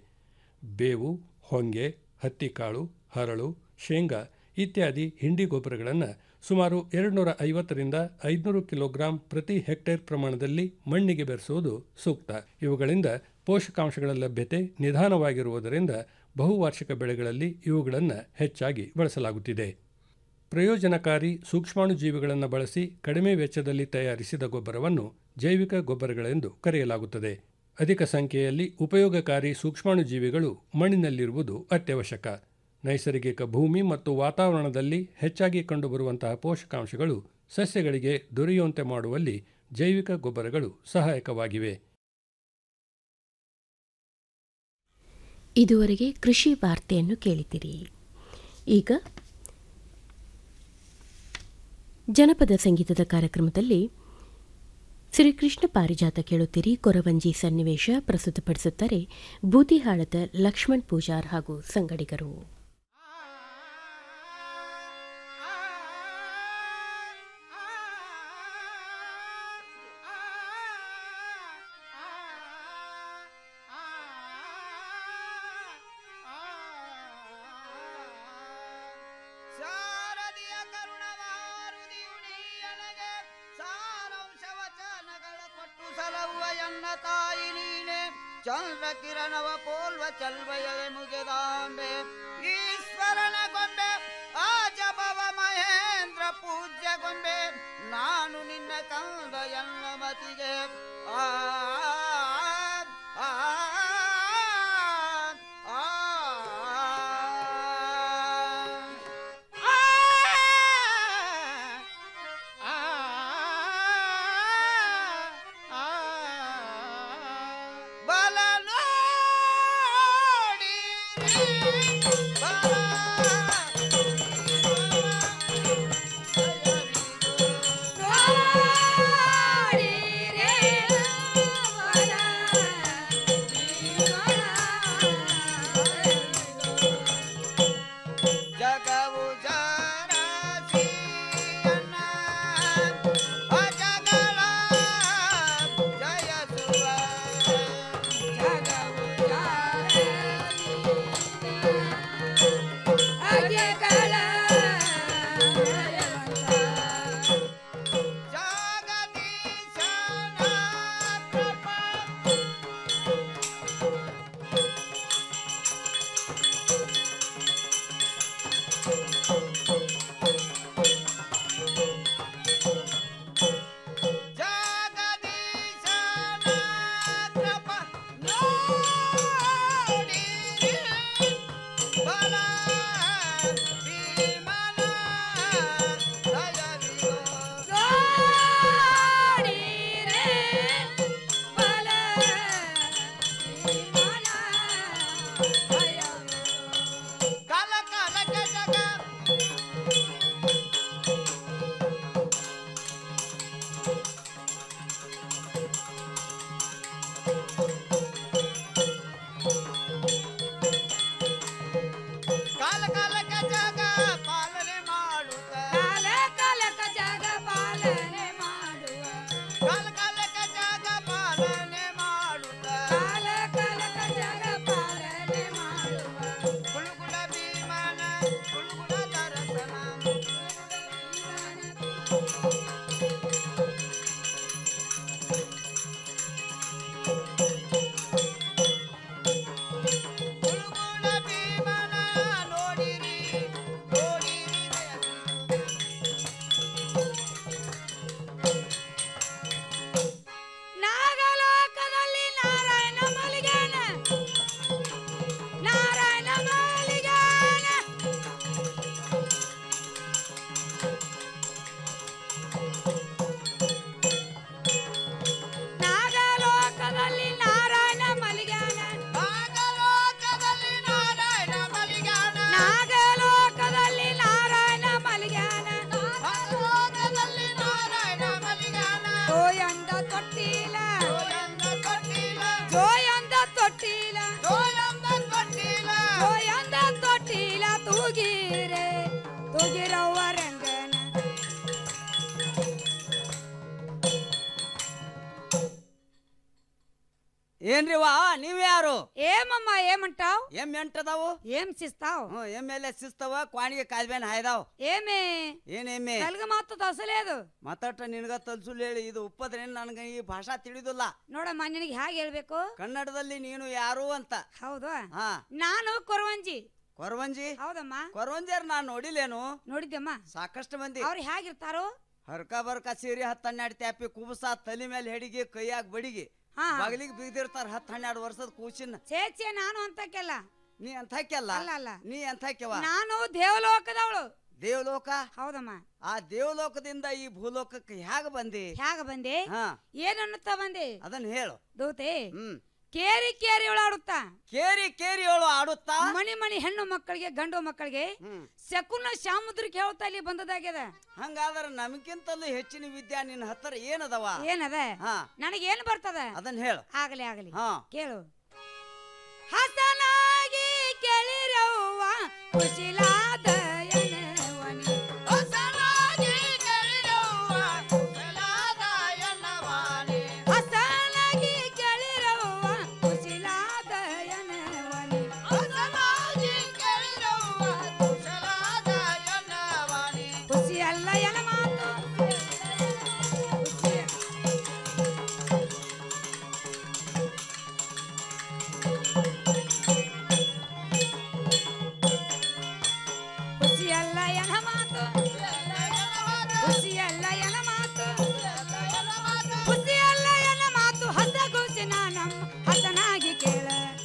ಬೇವು ಹೊಂಗೆ ಹತ್ತಿಕಾಳು ಹರಳು ಶೇಂಗಾ ಇತ್ಯಾದಿ ಹಿಂಡಿ ಗೊಬ್ಬರಗಳನ್ನು ಸುಮಾರು ಎರಡುನೂರ ಐವತ್ತರಿಂದ ಐದುನೂರು ಕಿಲೋಗ್ರಾಂ ಪ್ರತಿ ಹೆಕ್ಟೇರ್ ಪ್ರಮಾಣದಲ್ಲಿ ಮಣ್ಣಿಗೆ ಬೆರೆಸುವುದು ಸೂಕ್ತ ಇವುಗಳಿಂದ ಪೋಷಕಾಂಶಗಳ ಲಭ್ಯತೆ ನಿಧಾನವಾಗಿರುವುದರಿಂದ ಬಹುವಾರ್ಷಿಕ ಬೆಳೆಗಳಲ್ಲಿ ಇವುಗಳನ್ನು ಹೆಚ್ಚಾಗಿ ಬಳಸಲಾಗುತ್ತಿದೆ ಪ್ರಯೋಜನಕಾರಿ ಸೂಕ್ಷ್ಮಾಣುಜೀವಿಗಳನ್ನು ಬಳಸಿ ಕಡಿಮೆ ವೆಚ್ಚದಲ್ಲಿ ತಯಾರಿಸಿದ ಗೊಬ್ಬರವನ್ನು ಜೈವಿಕ ಗೊಬ್ಬರಗಳೆಂದು ಕರೆಯಲಾಗುತ್ತದೆ ಅಧಿಕ ಸಂಖ್ಯೆಯಲ್ಲಿ ಉಪಯೋಗಕಾರಿ ಸೂಕ್ಷ್ಮಾಣುಜೀವಿಗಳು ಮಣ್ಣಿನಲ್ಲಿರುವುದು ಅತ್ಯವಶ್ಯಕ ನೈಸರ್ಗಿಕ ಭೂಮಿ ಮತ್ತು ವಾತಾವರಣದಲ್ಲಿ ಹೆಚ್ಚಾಗಿ ಕಂಡುಬರುವಂತಹ ಪೋಷಕಾಂಶಗಳು ಸಸ್ಯಗಳಿಗೆ ದೊರೆಯುವಂತೆ ಮಾಡುವಲ್ಲಿ ಜೈವಿಕ ಗೊಬ್ಬರಗಳು ಸಹಾಯಕವಾಗಿವೆ ಇದುವರೆಗೆ ಕೃಷಿ ವಾರ್ತೆಯನ್ನು ಕೇಳಿದಿರಿ ಈಗ ಜನಪದ ಸಂಗೀತದ ಕಾರ್ಯಕ್ರಮದಲ್ಲಿ ಶ್ರೀಕೃಷ್ಣ ಪಾರಿಜಾತ ಕೇಳುತ್ತೀರಿ ಕೊರವಂಜಿ ಸನ್ನಿವೇಶ ಪ್ರಸ್ತುತಪಡಿಸುತ್ತಾರೆ ಬೂದಿಹಾಳದ ಲಕ್ಷ್ಮಣ್ ಪೂಜಾರ್ ಹಾಗೂ ಸಂಗಡಿಗರು ಶಾರದಿಯ ಕರುಣವಾರುದಿಯುಣಿಯನಗೆ ಸಾರಾಂಶ ವಚನಗಳ ಕೊಟ್ಟು ಸಲಹುವ ಎನ್ನ ತಾಯಿ ನೀನೆ ಚಂದ್ರ ಕಿರಣವ ಪೋಲ್ವ ಚಲ್ವಯಳೆ ಮುಗೆದಾಂಬೆ ಈಶ್ವರನ ಗೊಂಬೆ ಆಜಭವ ಮಹೇಂದ್ರ ಪೂಜ್ಯ ಗೊಂಬೆ ನಾನು ನಿನ್ನ ಕಂದ ಎನ್ನ ಮತಿಗೆ ಆ ಆ, ಆ, ಬಲ ನೋಡಿ ಜಗವು ಜರಸಿಯನ್ನ ಅಜಗಳ ಜಯಸುವ ಜಗವು ಅಜಗಳ ಕಾಲ ಕಾಲಕ್ಕೆ ಜಗ ಕಾಲ ಕಾಲಕ್ಕೆ ಜಾಗ ಪಾಲನೆ ಮಾಡುತ್ತ ಕಾಲ ಕಾಲಕ್ಕೆ ಜಾಗ ಪಾಲನೆ ಮಾಡುವ ಕಾಲ ಕಾಲಕ್ಕೆ ಜಾಗ ಪಾಲನೆ ಮಾಡುತ್ತ ಕಾಲ ಕಾಲಕ್ಕೆ ಜಾಗ ಪಾಲನೆ ಮಾಡುವ ಕುಳುಕುಳ ಭೀಮನ ಕುಳುಕುಳ ದರಸನ ಕುಳುಕುಳ ಭೀಮನ ನೋಡಿರಿ ನೋಡಿರಿ ನಾಗಲೋಕದಲ್ಲಿ ನಾರಾಯಣ ಮಲಿಗಾನ ನಾರಾಯಣ ಮಲಿಗಾನ ನಾಗಲೋಕದಲ್ಲಿ ನಾರಾಯಣ ಮಲಿಗಾನ ನಾಗಲೋಕದಲ್ಲಿ ನಾರಾಯಣ ಮಲಿಗಾನ ನಾಗಲೋಕದಲ್ಲಿ ನಾರಾಯಣ ಮಲಿಗಾನ ನಾಗಲೋಕದಲ್ಲಿ ನಾರಾಯಣ ಮಲಿಗಾನ ಜೋಯಂದ ತೊಟ್ಟಿಲ ಜೋಯಂದ ತೊಟ್ಟಿಲ ಜೋಯಂದ ತೊಟ್ಟಿಲ ಜೋಯಂದ ತೊಟ್ಟಿಲ ಜೋಯಂದ ತೊಟ್ಟಿಲ ತೂಗಿರೆ ತೂಗಿರವ್ವ ರಂಗನ ಏನ್ರಿ ವಾ ನೀವ್ ಯಾರು ఏమమ్మ ఏమంటావ్ ಎಂ ಎಂಟದಾವು ఏం చేస్తావ్ ಹ್ಮ್ ಎಮ್ ಎಲ್ ಎ ಶಿಸ್ತವ ಕ್ವಾಣಿಗೆ ಕಾಲ್ಬೇನ್ ಹಾಯ್ದಾವ್ ఏమే ಏನ್ ಎಮ್ಮೆ తెలుగు మాత్రం తసలేదు ಮತ್ತಾಟ ನಿನಗ ತಲ್ಸುಲ್ ಹೇಳಿ ಇದು ಉಪ್ಪದ್ರೇನ್ ನನ್ಗ ಈ ಭಾಷಾ ತಿಳಿದಿಲ್ಲ ನೋಡಮ್ಮ ನಿನಗೆ ಹೇಗೆ ಹೇಳ್ಬೇಕು ಕನ್ನಡದಲ್ಲಿ ನೀನು ಯಾರು ಅಂತ ಹೌದು ಹಾ ನಾನು ಕೊರವಂಜಿ ಕೊರವಂಜಿ ಹೌದಮ್ಮ ಕೊರವಂಜಿಯರ್ ನಾನ್ ನೋಡಿಲೇನು ನೋಡಿದ್ದಮ್ಮ ಸಾಕಷ್ಟು ಮಂದಿ ಅವ್ರು ಹೇಗಿರ್ತಾರೋ ಹರ್ಕ ಬರ್ಕ ಸೀರೆ ಹತ್ತು ಹನ್ನೆರಡು ತ್ಯಾಪಿ ಕುಬಸ ತಲೆ ಮೇಲೆ ಹೆಡಿಗೆ ಕೈಯಾಗ ಬಡಿಗೆ ಹಾ. ಬಗಲಿಗೆ ಬಿದ್ದಿರ್ತಾರ ಹತ್ತು ಹನ್ನೆರಡು ವರ್ಷದ ಕೂಸಿನ ಚೇಚೆ ನಾನು ಅಂತಕ್ಕೆಲ್ಲ ನೀ ಅಂತಕ್ಕೆಲ್ಲ ಅಲ್ಲ, ಅಲ್ಲ. ನೀ ಅಂತಕ್ಕೆವ ನಾನು ದೇವಲೋಕದವಳು ದೇವಲೋಕ ಹೌದಮ್ಮ ಆ ದೇವಲೋಕದಿಂದ ಈ ಭೂಲೋಕಕ್ಕೆ ಹೇಗ ಬಂದಿ ಹೇಗ ಬಂದೆ ಹಾ ಏನನ್ನುತ್ತಾ ಬಂದೆ ಅದನ್ನ ಹೇಳು ದೂತೆ ಹ್ಮ್ ಕೇರಿ ಕೇರಿ ಒಳಾಡುತ್ತಾ ಕೇರಿ ಕೇರಿ ಅವಳು ಆಡುತ್ತಾ ಮಣಿ ಮಣಿ ಹೆಣ್ಣು ಮಕ್ಕಳಿಗೆ ಗಂಡು ಮಕ್ಕಳಿಗೆ ಶಕುನ ಸಾಮುದ್ರಿಕ ಹೇಳ್ತಾ ಇಲ್ಲಿ ಬಂದದಾಗ್ಯದ ಹಂಗಾದ್ರ ನಮಗಿಂತಲೂ ಹೆಚ್ಚಿನ ವಿದ್ಯಾ ನಿನ್ನ ಹತ್ತಿರ ಏನದವ ಏನದ ಹಾ ನನಗೇನು ಬರ್ತದ ಅದನ್ನ ಹೇಳು ಆಗಲಿ ಆಗಲಿ ಹಾ ಕೇಳು ಹಸನಾಗಿ ಕೇಳಿರವ್ವ ಕುಶಿಲಾದ ಎನ್ನವನಿ. ಹಸನಾಗಿ ಕೇಳಿರವ್ವ ಕುಶಿಲಾದ ಎನ್ನವನಿ. ಖುಷಿ ಅಲ್ಲ ಎನ ಮಾತು ಖುಷಿ ಖುಷಿ ಅಲ್ಲ ಎನ ಮಾತು ಖುಷಿ ಅಲ್ಲ ಎನ ಮಾತು ಖುಷಿ ಅಲ್ಲ ಎನ ಮಾತು ಹಸ ಖುಷಿ ನಾನಂ ಹಸನಾಗಿ ಕೇಳ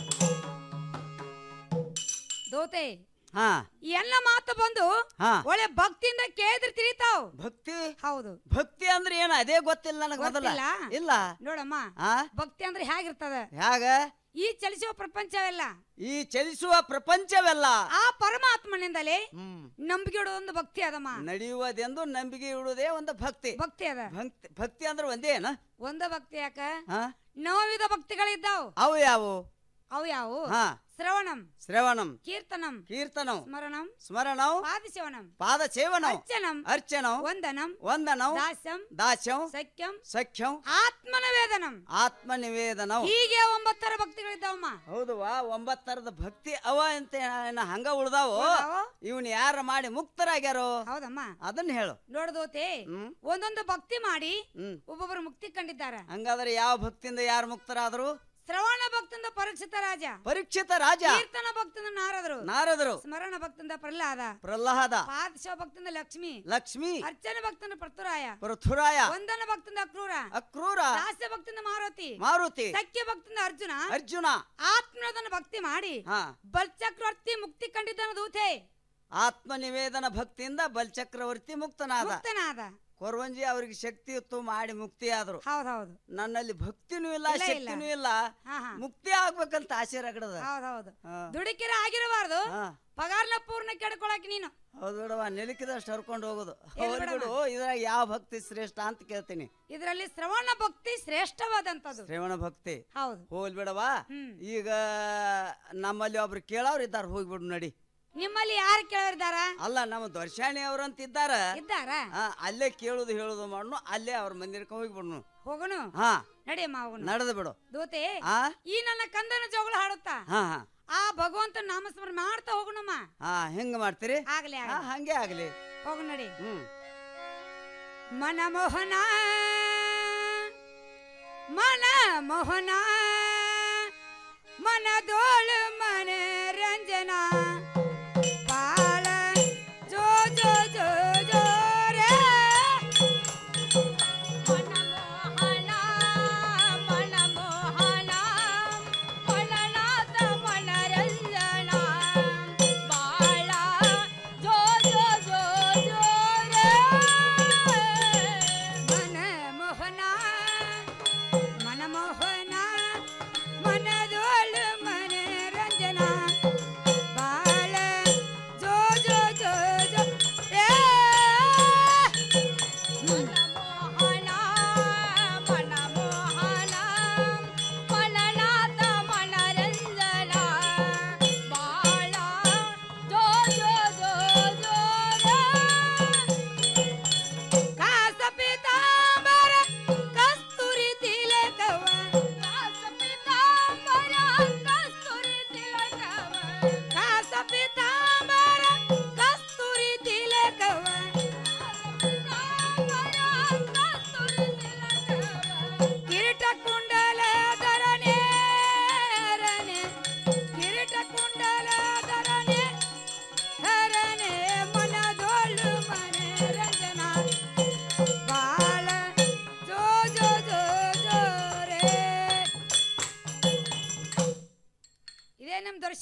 ದೋತೆ ಹಾ ಎಲ್ಲ ಮಾತು ಬಂದು ಹಾ. ಒಳ್ಳೆ ಭಕ್ತಿಯಿಂದ ಕೇಳಿದ್ರೆ ತಿಳಿತಾವ್ ಭಕ್ತಿ ಹೌದು ಭಕ್ತಿ ಅಂದ್ರೆ ಏನು ಅದೇ ಗೊತ್ತಿಲ್ಲ ನನಗೆ ಮೊದಲ ಗೊತ್ತಿಲ್ಲ? ಇಲ್ಲ ನೋಡಮ್ಮ ಆ ಭಕ್ತಿ ಅಂದ್ರೆ ಹೇಗಿರ್ತದ ಹೇಗ ಈ ಚಲಿಸುವ ಪ್ರಪಂಚವೆಲ್ಲ ಈ ಚಲಿಸುವ ಪ್ರಪಂಚವೆಲ್ಲ ಆ ಪರಮಾತ್ಮನಿಂದಲೇ ನಂಬಿಕೆ ಇಡೋದೊಂದು ಭಕ್ತಿ ಅದಮ್ಮ ನಡೆಯುವುದೆಂದು ನಂಬಿಕೆ ಇಡುವುದೇ ಒಂದು ಭಕ್ತಿ ಭಕ್ತಿ ಅದ ಭಕ್ತಿ ಭಕ್ತಿ ಅಂದ್ರೆ ಒಂದೇನ ಒಂದ ಭಕ್ತಿ ಯಾಕ ಹಾ ನವವಿಧ ಭಕ್ತಿಗಳಿದ್ದಾವ್ ಅವು ಯಾವು ಅವು ಯಾವು ಹಾ ಶ್ರವಣಂ ಶ್ರವಣಂ ಕೀರ್ತನಂ ಕೀರ್ತನಂ ಸ್ಮರಣಂ ಸ್ಮರಣಂ ಪಾದಶೇವನಂ ಪಾದ ಸೇವನಂ ಅರ್ಚನಂ ಅರ್ಚನಂ ವಂದನಂ ವಂದನಂ ದಾಸ್ಯಂ ದಾಸ್ಯಂ ಸಖ್ಯಂ ಸಖ್ಯಂ ಆತ್ಮನವೇದನಂ ಆತ್ಮ ನಿವೇದನಂ ಹೀಗೆ ಒಂಬತ್ತರ ಭಕ್ತಿಗಳಿದ್ದಾವಮ್ಮ ಹೌದವಾ ಒಂಬತ್ತರದ ಭಕ್ತಿ ಅವ ಅಂತ ಏನ ಹಂಗ ಉಳ್ದಾವು ಉಳ್ದಾವು? ಇವನ್ ಯಾರ ಮಾಡಿ ಮುಕ್ತರಾಗ್ಯಾರೋ ಹೌದಮ್ಮ ಅದನ್ನ ಹೇಳು ನೋಡ್ದೋತೆ ಹ್ಮ್. ಒಂದೊಂದು ಭಕ್ತಿ ಮಾಡಿ ಹ್ಮ್ ಒಬ್ಬೊಬ್ಬರು ಮುಕ್ತಿ ಕಂಡಿದ್ದಾರ ಹಂಗಾದ್ರೆ ಯಾವ ಭಕ್ತಿಯಿಂದ ಯಾರು ಮುಕ್ತರಾದ್ರು ಶ್ರವಣ ಭಕ್ತಿಯಿಂದ ಪರೀಕ್ಷಿತ ರಾಜ ಪರೀಕ್ಷಿತ ರಾಜ ಕೀರ್ತನ ಭಕ್ತಿಯಿಂದ ನಾರದರು ನಾರದರು ಸ್ಮರಣ ಭಕ್ತಿಯಿಂದ ಪ್ರಹ್ಲಾದ ಪ್ರಹ್ಲಾದ ಪಾದಶಿವ ಭಕ್ತಿಯಿಂದ ಲಕ್ಷ್ಮಿ ಲಕ್ಷ್ಮಿ ಅರ್ಚನ ಭಕ್ತಿಯಿಂದ ಪೃಥುರಾಯ ಪೃಥುರಾಯ ವಂದನ ಭಕ್ತಿಯಿಂದ ಅಕ್ರೂರ ಅಕ್ರೂರ ದಾಸ್ಯ ಭಕ್ತಿಯಿಂದ ಮಾರುತಿ ಮಾರುತಿ ಸಖ್ಯ ಭಕ್ತಿಯಿಂದ ಅರ್ಜುನ ಅರ್ಜುನ ಆತ್ಮನದನ್ನು ಭಕ್ತಿ ಮಾಡಿ ಹಾ ಬಲ್ಚಕ್ರವರ್ತಿ ಮುಕ್ತಿ ಕಂಡಿದ್ದನ ದೂತೆ ಆತ್ಮ ನಿವೇದನ ಭಕ್ತಿಯಿಂದ ಬಲ್ಚಕ್ರವರ್ತಿ ಮುಕ್ತನಾದ ಮುಕ್ತನಾದ ಕೊರವಂಜಿ ಅವ್ರಿಗೆ ಶಕ್ತಿ ಇತ್ತು ಮಾಡಿ ಮುಕ್ತಿ ಆದ್ರು ಹೌದೌದು ನನ್ನಲ್ಲಿ ಭಕ್ತಿನೂ ಇಲ್ಲ ಇಲ್ಲ, ಇಲ್ಲ. ಶಕ್ತಿನೂ ಇಲ್ಲ ಹಾ, ಹಾ. ಮುಕ್ತಿ ಆಗ್ಬೇಕಂತ ಆಸೆ ರಗಡದ ಹೌದೌದು ಹಾ. ದುಡಿಕೆರೆ ಆಗಿರಬಾರ್ದು ಹಾ. ಪಗಾರ್ನ ಪೂರ್ಣ ಕೆಡ್ಕೊಳಕ್ ನೀನು ಹೌದು ಬಿಡವ ನೆಲಕಿದಷ್ಟು ಹರ್ಕೊಂಡು ಹೋಗುದು ಎಲ್ಲಿ ಹೌದು ಬಿಡವ? ಬಿಡು ಇದ್ರಾಗ ಯಾವ ಭಕ್ತಿ ಶ್ರೇಷ್ಠ ಅಂತ ಕೇಳ್ತೀನಿ ಇದರಲ್ಲಿ ಶ್ರವಣ ಭಕ್ತಿ ಶ್ರೇಷ್ಠವಾದಂತದ್ದು ಶ್ರವಣ ಭಕ್ತಿ ಹೌದು ಹೋಲ್ ಬಿಡವ ಹ್ಮ್. ಈಗ ನಮ್ಮಲ್ಲಿ ಒಬ್ರು ಕೇಳೋರು ಇದ್ದಾರ ಹೋಗ್ಬಿಡು ನಡಿ ನಿಮ್ಮಲ್ಲಿ ಯಾರು ಕೇಳಿದಾರ ಅಲ್ಲ ನಮ್ಮ ದರ್ಶಾಣಿ ಅವ್ರಂತ ಇದ್ದಾರ ಇದ್ದಾರ ಆ, ಅಲ್ಲೇ ಕೇಳುದು ಹೇಳುದು ಮಾಡ್ನು ಅಲ್ಲೇ ಅವ್ರ ಮಂದಿರಕ್ಕೆ ಹೋಗ್ಬಿಡ್ನು ಹೋಗೋಣ ಹಾ ನಡಿಯಮ್ಮ ಹೋಗೋಣ ನಡೆದು ಬಿಡು ದೂತೆ ಆ? ಈ ನನ್ನ ಕಂದನ ಜೋಗಳು ಹಾಡುತ್ತಾ ಹಾ ಹಾ ಆ ಭಗವಂತ ನಾಮಸ್ಮರಣೆ ಮಾಡ್ತಾ ಹೋಗೋಣಮ್ಮ ಹಾ ಹೆಂಗ ಮಾಡ್ತೀರಿ ಆಗ್ಲಿ ಹಾ ಆಗ್ಲಿ ಹಂಗೆ ಆಗ್ಲಿ ಹೋಗೋಣ ನಡಿ ಹ್ಮ್ ಮನಮೋಹನ ಮನಮೋಹನ ಮನದೋಳು ಮನರಂಜನ ಬಾಳ ಜೋ ಜೋ ಜೋ ಜೋ ರೇ ಮನಮೋಹನ ಮನಮೋಹನ ಮನನಾದ ಮನರಂಜನ ಬಾಳ ಜೋ ಜೋ ಜೋ ಜೋ ರೇ ಮನಮೋಹನ ಮನಮೋಹನ ಮನದೋಳು ಮನರಂಜನ ಬಾಳ ಜೋ ಜೋ ಜೋ ಜೋ ರೇ ಮನಮೋಹನ ಮನಮೋಹನ ಮನನಾದ ಮನರಂಜನ ಬಾಳ ಜೋ ಜೋ ಜೋ ಜೋ ರೇ ಕಾಸ ಪೀತಾಂಬರ ಕಸ್ತೂರಿ ತಿಲಕವ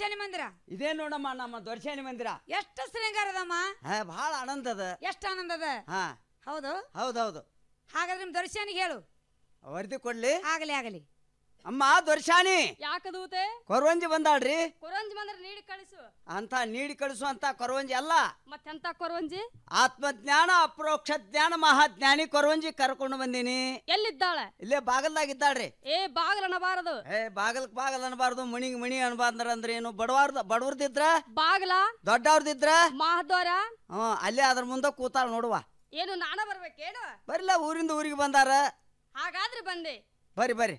ದರ್ಶನಿ ಮಂದಿರ ಇದೇ ನೋಡಮ್ಮ ನಮ್ಮ ದೊರ್ಶಾನಿ ಮಂದಿರ ಎಷ್ಟು ಶೃಂಗಾರ ಅದಮ್ಮ ಹಾ ಭಾಳ ಆನಂದ ಅದ ಎಷ್ಟು ಆನಂದ ಅದ ಹಾ ಹೌದು ಹೌದೌದು ಹಾಗಾದ್ರೆ ನಿಮ್ ದರ್ಶನಿಗೆ ಹೇಳು ವರದಿ ಕೊಡ್ಲಿ ಆಗಲಿ ಆಗಲಿ ಅಮ್ಮ ದೊರ್ಶಾನಿ ಯಾಕದೂತೆ ಕೊರವಂಜಿ ಬಂದಾಳ್ರಿ ಕೊರಂಜಿ ಬಂದ್ರೆ ನೀಡಿ ಕಳಿಸು ಅಂತ ನೀಡಿ ಕಳಿಸು ಅಂತ ಕೊರವಂಜಿ ಅಲ್ಲ ಮತ್ತೆಂತ ಕೊರಂಜಿ ಆತ್ಮಜ್ಞಾನ ಅಪ್ರೋಕ್ಷ ಜ್ಞಾನ ಮಹಾಜ್ಞಾನಿ ಕೊರವಂಜಿ ಕರ್ಕೊಂಡು ಬಂದೀನಿ ಎಲ್ಲಿದ್ದಾಳೆ ಇಲ್ಲೇ ಬಾಗಲ್ದಾಗಿದ್ದಾಳ್ರಿ ಏ ಬಾಗಿಲು ಅನ್ನಬಾರದು ಏ ಬಾಗಲ್ಕ್ ಬಾಗಲ್ ಅನ್ಬಾರ್ದು ಮಣಿಗ್ ಮಣಿ ಅನ್ಬಾರ್ದ್ರ ಅಂದ್ರೆ ಏನು ಬಡವಾರ್ದ ಬಡವ್ರದಿದ್ರ ಬಾಗ್ಲ ದೊಡ್ಡವ್ರದಿದ್ರ ಮಹದ್ವಾರ ಹ್ಮ್ ಅಲ್ಲೇ ಅದ್ರ ಮುಂದೆ ಕೂತಾಳ ನೋಡುವ ಏನು ನಾನ ಬರ್ಬೇಕೇನು ಬರಿಲ್ಲ ಊರಿಂದ ಊರಿಗೆ ಬಂದಾರ ಹಾಗಾದ್ರೆ ಬಂದೆ ಬರ್ರಿ ಬರ್ರಿ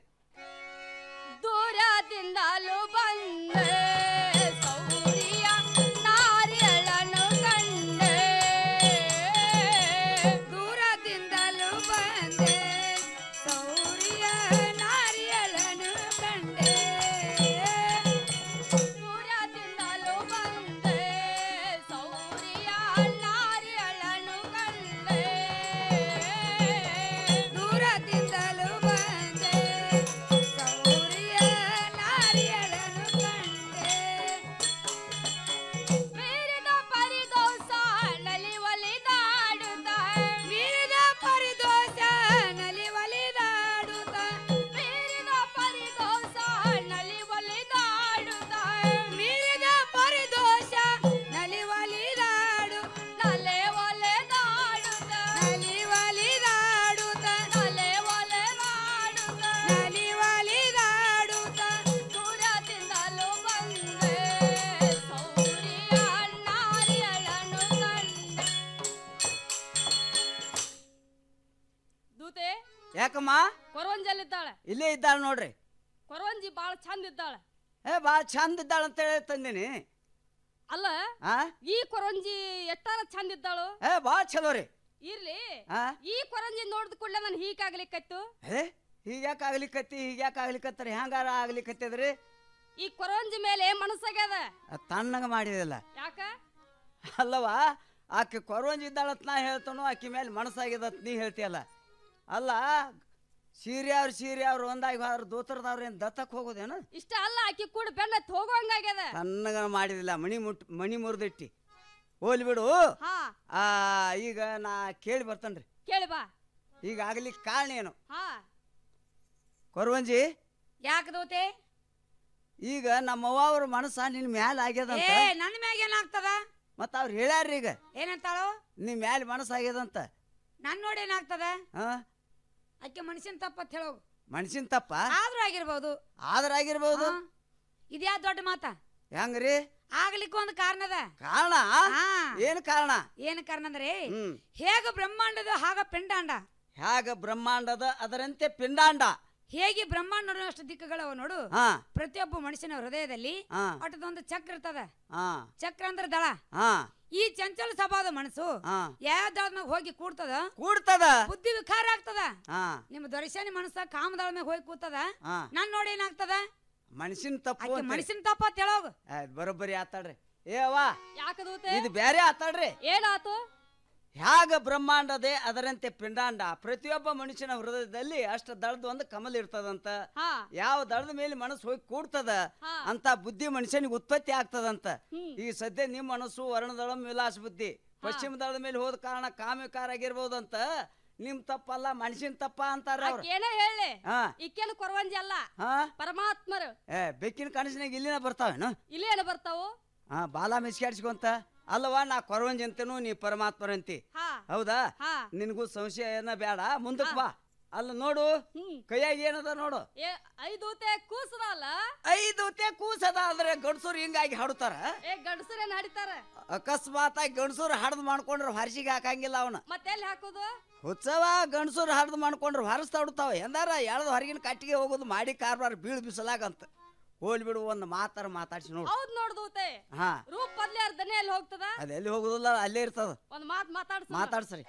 ದೂರದಿಂದಲೂ ಬಂದೆ ಸೌರಿಯ ನಾರಿಯಳನು ಕಂಡೆ ದೂರದಿಂದಲೂ ಬಂದೆ ಸೌರಿಯ ನಾರಿಯಳನು ಕಂಡೆ ದೂರದಿಂದಲೂ ಬಂದೆ ಸೌರಿಯ ನಾರಿಯಳನು ಕಂಡೆ ದೂರದಿಂದಲೂ ಬಂದೆ ಸೌರಿಯ ನಾರಿಯಳನು ಕಂಡೆ ಮೀರಿದ ಪರಿದೋಷ ನಲಿ ಒಲಿದಾಡುತ್ತ ಮೀರಿದ ಪರಿದೋಷ ನಲಿ ಒಲಿದಾಡುತ್ತ ಮೀರಿದ ಪರಿದೋಷ ನಲಿ ಒಲಿದಾಡುತ್ತ ಮೀರಿದ ಪರಿದೋಷ ನಲಿ ಒಲಿದಾಡು ನಲೆ ಒಲೆದಾಡುತ್ತ ನಲಿ ಒಲಿದಾಡುತ್ತ ನಲೆ ಒಲೆದಾಡುತ್ತ ನಲಿ ಒಲಿದಾಡುತ್ತ ದೂರದಿಂದಲೂ ಬಂದೆ ಸೌರಿಯ ನಾರಿಯಳನು ಕಂಡೆ ದೂತೆ ಯಾಕಮ್ಮ ಕೊರವಂಜಲ್ಲಿದ್ದಾಳೆ ಇಲ್ಲೇ ಇದ್ದಾಳ ನೋಡ್ರಿ ಕೊರವಂಜಿ ಬಾಳ ಚಂದ ಇದ್ದಾಳೆ ಏ ಬಾ ಚಂದ ಇದ್ದಾಳ ಅಂತ ಹೇಳಿ ತಂದೀನಿ ಅಲ್ಲ ಆ ಈ ಕೊರಂಜಿ ಎಷ್ಟಾರ ಚಂದ ಇದ್ದಾಳು ಏ ಬಾ ಚಲೋ ರೀ ಇರ್ಲಿ ಆ ಈ ಕೊರಂಜಿ ನೋಡಿದ ಕೂಡಲೇ ನಾನು ಹೀಗಾಗ್ಲಿಕ್ಕತ್ತು ಏ ಹೀಗ್ಯಾಕ ಆಗ್ಲಿಕತ್ತಿ ಹೀಗ್ಯಾಕ ಆಗ್ಲಿಕತ್ತರಿ ಹೆಂಗಾರ ಆಗ್ಲಿಕತ್ತಿದ್ರಿ ಈ ಕೊರಂಜಿ ಮೇಲೆ ಮನಸ್ಸಾಗ್ಯದ ತಣ್ಣಗ ಮಾಡಿದಿಲ್ಲ ಯಾಕ ಅಲ್ಲವಾ ಆಕೆ ಕೊರವಂಜಿ ಇದ್ದಾಳತ್ ನಾ ಹೇಳ್ತಾನೋ ಆಕೆ ಮೇಲೆ ಮನಸ್ಸಾಗ್ಯದತ್ ನೀ ಹೇಳ್ತೀಯಲ್ಲ ಅಲ್ಲ ಸೀರೆ ಅವ್ರು ಸೀರೆ ಅವ್ರು ಒಂದಾಗಿ ಹೋದ್ರ ದೋತರದವ್ರು ಏನು ದತ್ತಕ್ಕೆ ಹೋಗೋದೇನು ಇಷ್ಟ ಅಲ್ಲ ಆಕಿ ಕೂಡ ಬೆನ್ನ ಹೋಗೋಂಗಾಗ್ಯದ ತಣ್ಣಗ ಮಾಡಿದಿಲ್ಲ ಮಣಿ ಮುಟ್ ಮಣಿ ಮುರಿದಿಟ್ಟಿ ಹೋಲಿ ಬಿಡು ಹಾ ಆ ಈಗ ನಾ ಕೇಳಿ ಬರ್ತೇನ್ರಿ ಕೇಳಿ ಬಾ ಈಗ ಆಗ್ಲಿಕ್ಕೆ ಕಾರಣ ಏನು ಹಾ ಕೊರವಂಜಿ ಯಾಕ ದೋತೆ ಈಗ ನಮ್ಮವ್ವ ಅವ್ರ ಮನಸ್ಸ ನಿನ್ ಮ್ಯಾಲ ಆಗ್ಯದಂತ ಏ ನನ್ನ ಮ್ಯಾಗ ಏನಾಗ್ತದ ಮತ್ತ ಅವ್ರು ಹೇಳ್ಯಾರ್ರಿ ಈಗ ಏನಂತಾಳು ನಿಮ್ ಮ್ಯಾಲ ಮನಸ್ಸ ಆಗ್ಯದಂತ ನನ್ ನೋಡಿ ಏನಾಗ್ತದ ಹಾ ಆಕೆ ಮನುಷ್ಯನ್ ತಪ್ಪತ್ ಹೇಳೋಗು ಮನ್ಸಿನ ತಪ್ಪ ಆದ್ರೂ ಆಗಿರ್ಬೋದು ಆದ್ರ ಆಗಿರ್ಬೋದು ಹಾ. ಇದ್ಯಾ ದೊಡ್ಡ ಮಾತ ಹೆಂಗ್ರಿ ಆಗ್ಲಿಕ್ಕೆ ಒಂದು ಕಾರಣದ ಕಾರಣ ಹಾ. ಏನ್ ಕಾರಣ ಏನ್ ಕಾರಣ ಅಂದ್ರೆ ಹ್ಮ್ ಹೇಗ ಬ್ರಹ್ಮಾಂಡದ ಹಾಗ ಪಿಂಡಾಂಡ ಹ್ಯಾಗ ಬ್ರಹ್ಮಾಂಡದ ಅದರಂತೆ ಪಿಂಡಾಂಡ ಹೇಗೆ ಬ್ರಹ್ಮಾಂಡ ಅಷ್ಟು ದಿಕ್ಕುಗಳವ ನೋಡು ಹಾ ಪ್ರತಿಯೊಬ್ಬ ಮನುಷ್ಯನ ಹೃದಯದಲ್ಲಿ ಹಾ ಒಟ್ಟದೊಂದು ಚಕ್ರ ಇರ್ತದ ಹಾ ಚಕ್ರ ಅಂದ್ರೆ ದಳ ಹಾ ಈ ಚಂಚಲ ಸ್ವಭಾವದ ಮನಸ್ಸು ಹಾ ಯಾವ ದಳದ ಮ್ಯಾಗ ಹೋಗಿ ಕೂಡ್ತದ ಕೂಡ್ತದ ಬುದ್ಧಿ ವಿಕಾರ ಆಗ್ತದ ಹಾ ನಿಮ್ಮ ದೊರೆಶಾನಿ ಮನಸ್ಸ ಕಾಮದಳ ಮ್ಯಾಗ ಹೋಗಿ ಕೂತದ ಹಾ ನಾನ್ ನೋಡಿ ಏನಾಗ್ತದ ಮನುಷ್ಯನ ತಪ್ಪು ಆಕೆ ಅಂತೀರಿ. ಮನುಷ್ಯನ ತಪ್ಪ ಅಂತ ಹೇಳೋಗು ಆಯ್ತ್ ಬರೋಬ್ಬರಿ ಆತಾಡ್ರಿ ಏ ಅವ್ವ ಯಾಕದೂತೆ ಇದು ಬ್ಯಾರೆ ಆತಾಡ್ರಿ ಏನಾತು ಹ್ಯಾಗ ಬ್ರಹ್ಮಾಂಡದೆ ಅದರಂತೆ ಪಿಂಡಾಂಡ ಪ್ರತಿಯೊಬ್ಬ ಮನುಷ್ಯನ ಹೃದಯದಲ್ಲಿ ಅಷ್ಟ ದಳದ ಒಂದು ಕಮಲ್ ಇರ್ತದಂತ ಹಾ ಯಾವ ದಳದ ಮೇಲೆ ಮನಸ್ಸು ಹೋಗಿ ಕೂಡ್ತದ ಹಾ. ಅಂತ ಬುದ್ಧಿ ಮನುಷ್ಯನಿಗೆ ಉತ್ಪತ್ತಿ ಆಗ್ತದಂತ ಹ್ಮ್. ಈ ಸದ್ಯ ನಿಮ್ಮ ಮನಸ್ಸು ವರ್ಣದಳ ವಿಲಾಸ ಬುದ್ಧಿ ಪಶ್ಚಿಮ ದಳದ ಮೇಲೆ ಹೋದ ಕಾರಣ ಕಾಮ್ಯಕಾರ ಆಗಿರ್ಬೋದಂತ ನಿಮ್ ತಪ್ಪಲ್ಲ ಮನುಷ್ಯನ ತಪ್ಪ ಅಂತಾರ ಅವ್ರು ಆಕೆ ಏನೇ ಹೇಳಿ ಹಾ ಇಕ್ಕೇನು ಕೊರವಂಜಿ ಅಲ್ಲ ಹಾ ಪರಮಾತ್ಮರು ಏ ಬೆಕ್ಕಿನ ಕನಸಿನಾಗ ಇಲ್ಲಿನ ಬರ್ತಾವೇನು ಇಲ್ಲಿ ಏನು ಬರ್ತಾವು ಹಾ ಬಾಲ ಮಿಸ್ಕಾಡ್ಸ್ಕೊಂತ ಅಲ್ಲವಾ ನಾ ಕೊರವಂಜಿ ಅಂತೇನು ನೀ ಪರಮಾತ್ಮರಂತಿ ಹಾ ಹೌದಾ ಹಾ ನಿನಗೂ ಸಂಶಯ ಏನ ಬೇಡ ಮುಂದಕ್ಕೆ ಬಾ ಅಲ್ಲ ನೋಡು ಹ್ಮ್ ಕೈಯಾಗ ಏನದ ನೋಡು ಏ ಐದೂತೆ ಕೂಸದಲ್ಲ ಐದು ತೆ ಕೂಸದ ಅಂದ್ರೆ ಗಂಡಸರು ಹಿಂಗಾಗಿ ಹಾಡುತ್ತಾರ ಏ ಗಂಡಸರೇನ್ ಹಾಡಿತಾರ ಅಕಸ್ಮಾತ್ ಆಗಿ ಗಂಡಸರು ಹಡ್ದು ಮಾಡ್ಕೊಂಡ್ರೆ ಹೊರಸಿಗೆ ಹಾಕಂಗಿಲ್ಲ ಅವನ ಮತ್ತೆ ಎಲ್ಲಿ ಹಾಕೋದು ಉತ್ಸವ ಗಂಡಸರು ಹಡ್ದು ಮಾಡ್ಕೊಂಡ್ರೆ ಹೊರಸ್ತಾ ಹುಡ್ತಾವ ಎಂದಾರ ಎಳ್ದು ಹೊರಗಿನ ಕಟ್ಟಿಗೆ ಹೋಗೋದು ಮಾಡಿ ಕಾರ್ಬಾರ್ ಬೀಳು ಬಿಸಲಾಗಂತ ಹೋಲ್ ಬಿಡು ಒಂದು ಮಾತಾರ ಮಾತಾಡ್ಸಿ ನೋಡು ಹೌದ್ ನೋಡ್ದೂತೆ ಹಾ ರೂಪ್ ಬದ್ಲಿ ಅವ್ರ ದನಿ ಎಲ್ಲಿ ಹೋಗ್ತದ ಅದೆಲ್ಲಿ ಹೋಗುದಿಲ್ಲ ಅಲ್ಲೇ ಇರ್ತದ ಒಂದ್ ಮಾತ್ ಮಾತಾಡ್ಸ ಮಾತಾಡ್ಸ್ರಿ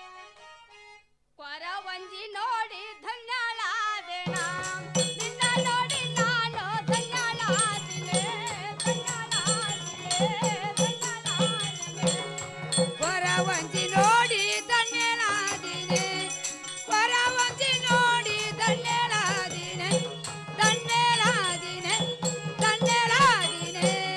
ಕೊರವಂಜಿ ನೋಡಿ ಧನ್ಯಳಾದೆನ ನಿನ್ನ ನೋಡಿ ನಾನು ಧನ್ಯಳಾದಿನೆ ಕೊರವಂಜಿ ನೋಡಿ ಧನ್ಯಳಾದಿನೆ ಕೊರವಂಜಿ ನೋಡಿ ಧನ್ಯಳಾದಿನೆ ಧನ್ಯಳಾದಿನೆ ಧನ್ಯಳಾದಿನೆ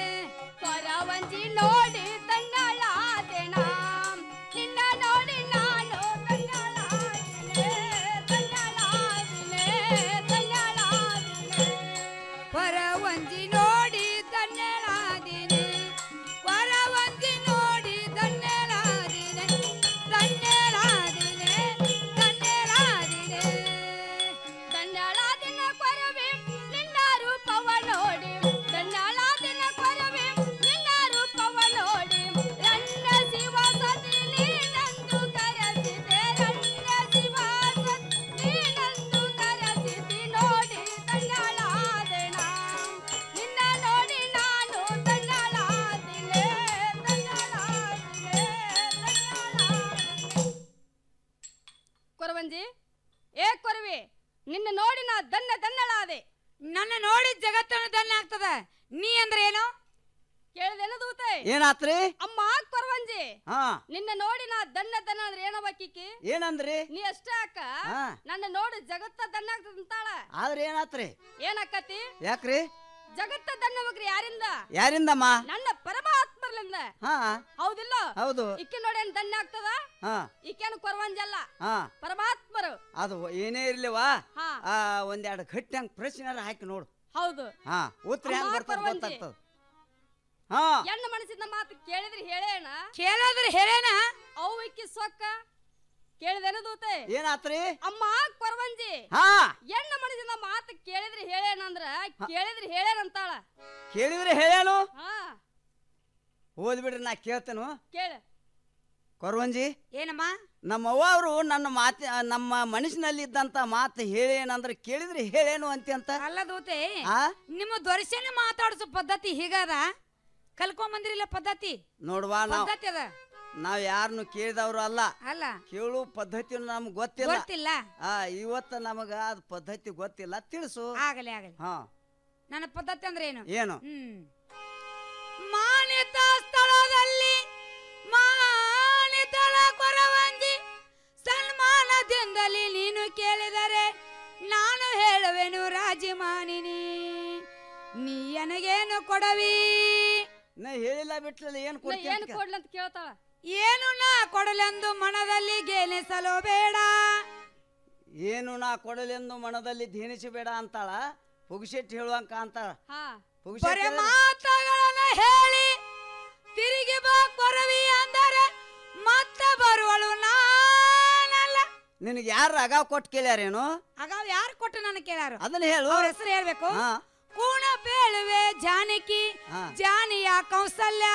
ನೋಡಿ ನಾ ದನ್ನ ದನ್ನಳಾದೆ ನನ್ನ ನೋಡಿ ಜಗತ್ತನ್ನು ದನ್ನ ಆಗ್ತದ ನೀ ಅಂದ್ರೆ ಏನು ಕೇಳಿದೇನು ದೂತೆ ಏನಾತ್ರಿ ಅಮ್ಮ ಕೊರವಂಜಿ ಹಾ ನಿನ್ನ ನೋಡಿ ನಾ ದನ್ನ ದನ್ನ ಅಂದ್ರೆ ಏನಬೇಕಿಕ್ಕಿ ಏನಂದ್ರಿ ನೀ ಅಷ್ಟ ಅಕ್ಕ ಹಾ. ನನ್ನ ನೋಡಿ ಜಗತ್ತ ದನ್ನ ಆಗ್ತದ ಅಂತಾಳ ಆದ್ರೆ ಏನಾತ್ರಿ ಏನಕ್ಕತಿ ಯಾಕ್ರಿ ಜಗತ್ತ ದನ್ನವಗ್ರಿ ಯಾರಿಂದ ಯಾರಿಂದಮ್ಮ ನನ್ನ ಪರಮಾತ್ಮರ್ಲಿಂದ ಹಾ ಹೌದಿಲ್ಲ ಹೌದು ಇಕ್ಕಿ ನೋಡಿ ಏನ್ ದನ್ನ ಆಗ್ತದ ಹಾ ಈಕೇನು ಕೊರವಂಜಲ್ಲ ಹಾ ಪರಮಾತ್ಮರು ಅದು ಏನೇ ಇರ್ಲಿವಾ ಹಾ. ಆ ಒಂದೆರಡು ಗಟ್ಟಿ ಹಂಗ್ ಪ್ರಶ್ನೆ ಹಾಕಿ ನೋಡು ಹೌದು ಹಾ ಉತ್ತರ ಹೆಂಗ್ ಅಮ್ಮ ಬರ್ತದ ಕೊರವಂಜಿ. ಗೊತ್ತಾಗ್ತದ ಹಾ ಹೆಣ್ಣು ಮನಸ್ಸಿನ ಮಾತು ಕೇಳಿದ್ರಿ ಹೇಳೇನ ಕೇಳಿದ್ರಿ ಹೇಳೇನ ಅವು ಇಕ್ಕಿ ಸೊಕ್ಕ ಕೇಳಿದೇನ ದೂತೆ ಏನಾತ್ರಿ ಅಮ್ಮ ಕೊರವಂಜಿ ಹಾ ಹೆಣ್ಣು ಮನಸ್ಸಿನ ಮಾತು ಕೇಳಿದ್ರಿ ಹೇಳೇನಂದ್ರ ಕೇಳಿದ್ರಿ ಹೇಳೇನಂತಾಳ ಕೇಳಿದ್ರೆ ಹೇಳೇನು ಹಾ ಓದ್ಬಿಡ್ರಿ ನಾ ಕೇಳ್ತೇನು ಕೇಳ ಕೊರವಂಜಿ ಏನಮ್ಮ ನಮ್ಮ ಅವ್ವ ಅವರು ನನ್ನ ಮಾತಿ ನಮ್ಮ ಮನಸ್ಸಿನಲ್ಲಿ ಇದ್ದಂತ ಮಾತು ಹೇಳೇನಂದ್ರೆ ಕೇಳಿದ್ರೆ ಹೇಳೇನು ಅಂತಿ ಅಂತ ಅಲ್ಲ ದೂತೆ ಆ ನಿಮ್ಮ ದೊರಸೇನೆ ಮಾತಾಡಿಸೋ ಪದ್ಧತಿ ಹೀಗದ ಕಲ್ಕೊಂಬಂದಿರಿಲ್ಲ ಪದ್ಧತಿ ನೋಡ್ವಾ ನಾವ್ ಪದ್ಧತಿ ಅದ ನಾವ್ ಯಾರನ್ನು ಕೇಳಿದವ್ರು ಅಲ್ಲ ಅಲ್ಲ ಕೇಳು ಪದ್ಧತಿ ನಮ್ಗೆ ಗೊತ್ತಿಲ್ಲ ಗೊತ್ತಿಲ್ಲ ಆ ಇವತ್ತ ನಮಗ ಅದ್ ಪದ್ಧತಿ ಗೊತ್ತಿಲ್ಲ ತಿಳಿಸು ಆಗಲಿ ಆಗಲಿ ಹಾ ನನ್ನ ಪದ್ಧತಿ ಅಂದ್ರೆ ಏನು ಏನು ಹ್ಮ್ ಮಾನ್ಯತ ಸ್ಥಳದಲ್ಲಿ ಮಾನಿತಳ ಕೊರವಂಜಿ ಸನ್ಮಾನದಿಂದಲೇ ನೀನು ಕೇಳಿದರೆ ನಾನು ಹೇಳುವೆನು ರಾಜಮಾನಿನಿ ನೀ ನನಗೇನು ಕೊಡವಿ ನಾ ಹೇಳಿಲ್ಲ ಬಿಟ್ಲಲ್ಲ ಏನ್ ಕೊಡ್ತೀನಿ ಏನು ಕೊಡ್ಲಿ ಅಂತ ಕೇಳ್ತಾಳ ಏನು ನಾ ಕೊಡಲೆಂದು ಮನದಲ್ಲಿ ಗೆನಿಸಲು ಬೇಡ ಏನು ನಾ ಕೊಡಲೆಂದು ಮನದಲ್ಲಿ ಧೀನಿಸಬೇಡ ಅಂತಾಳ ಪುಗ್ಶೆಟ್ಟಿ ಹೇಳುವಂಕ ಅಂತಾಳ ಬರೇ ಮಾತುಗಳನ್ನ ಹೇಳಿ ತಿರುಗಿ ಬಾ ಕೊರವಿ ಅಂದರೆ ಮತ್ತೆ ಬರುವಳು ನಾನಲ್ಲ ನಿನಗೆ ಯಾರು ಅಗಾವ್ ಕೊಟ್ಟು ಕೇಳ್ಯಾರೇನು ಆಗ ಯಾರು ಕೊಟ್ಟು ನನಗೆ ಕೇಳಾರು ಅದನ್ನ ಹೇಳು ಅವ್ರ ಹೆಸರು ಹೇಳ್ಬೇಕು ಹಾ. ಕೂಣ ಬೇಳುವೆ ಜಾನಕಿ ಹಾ. ಜಾನಿಯ ಕೌಸಲ್ಯ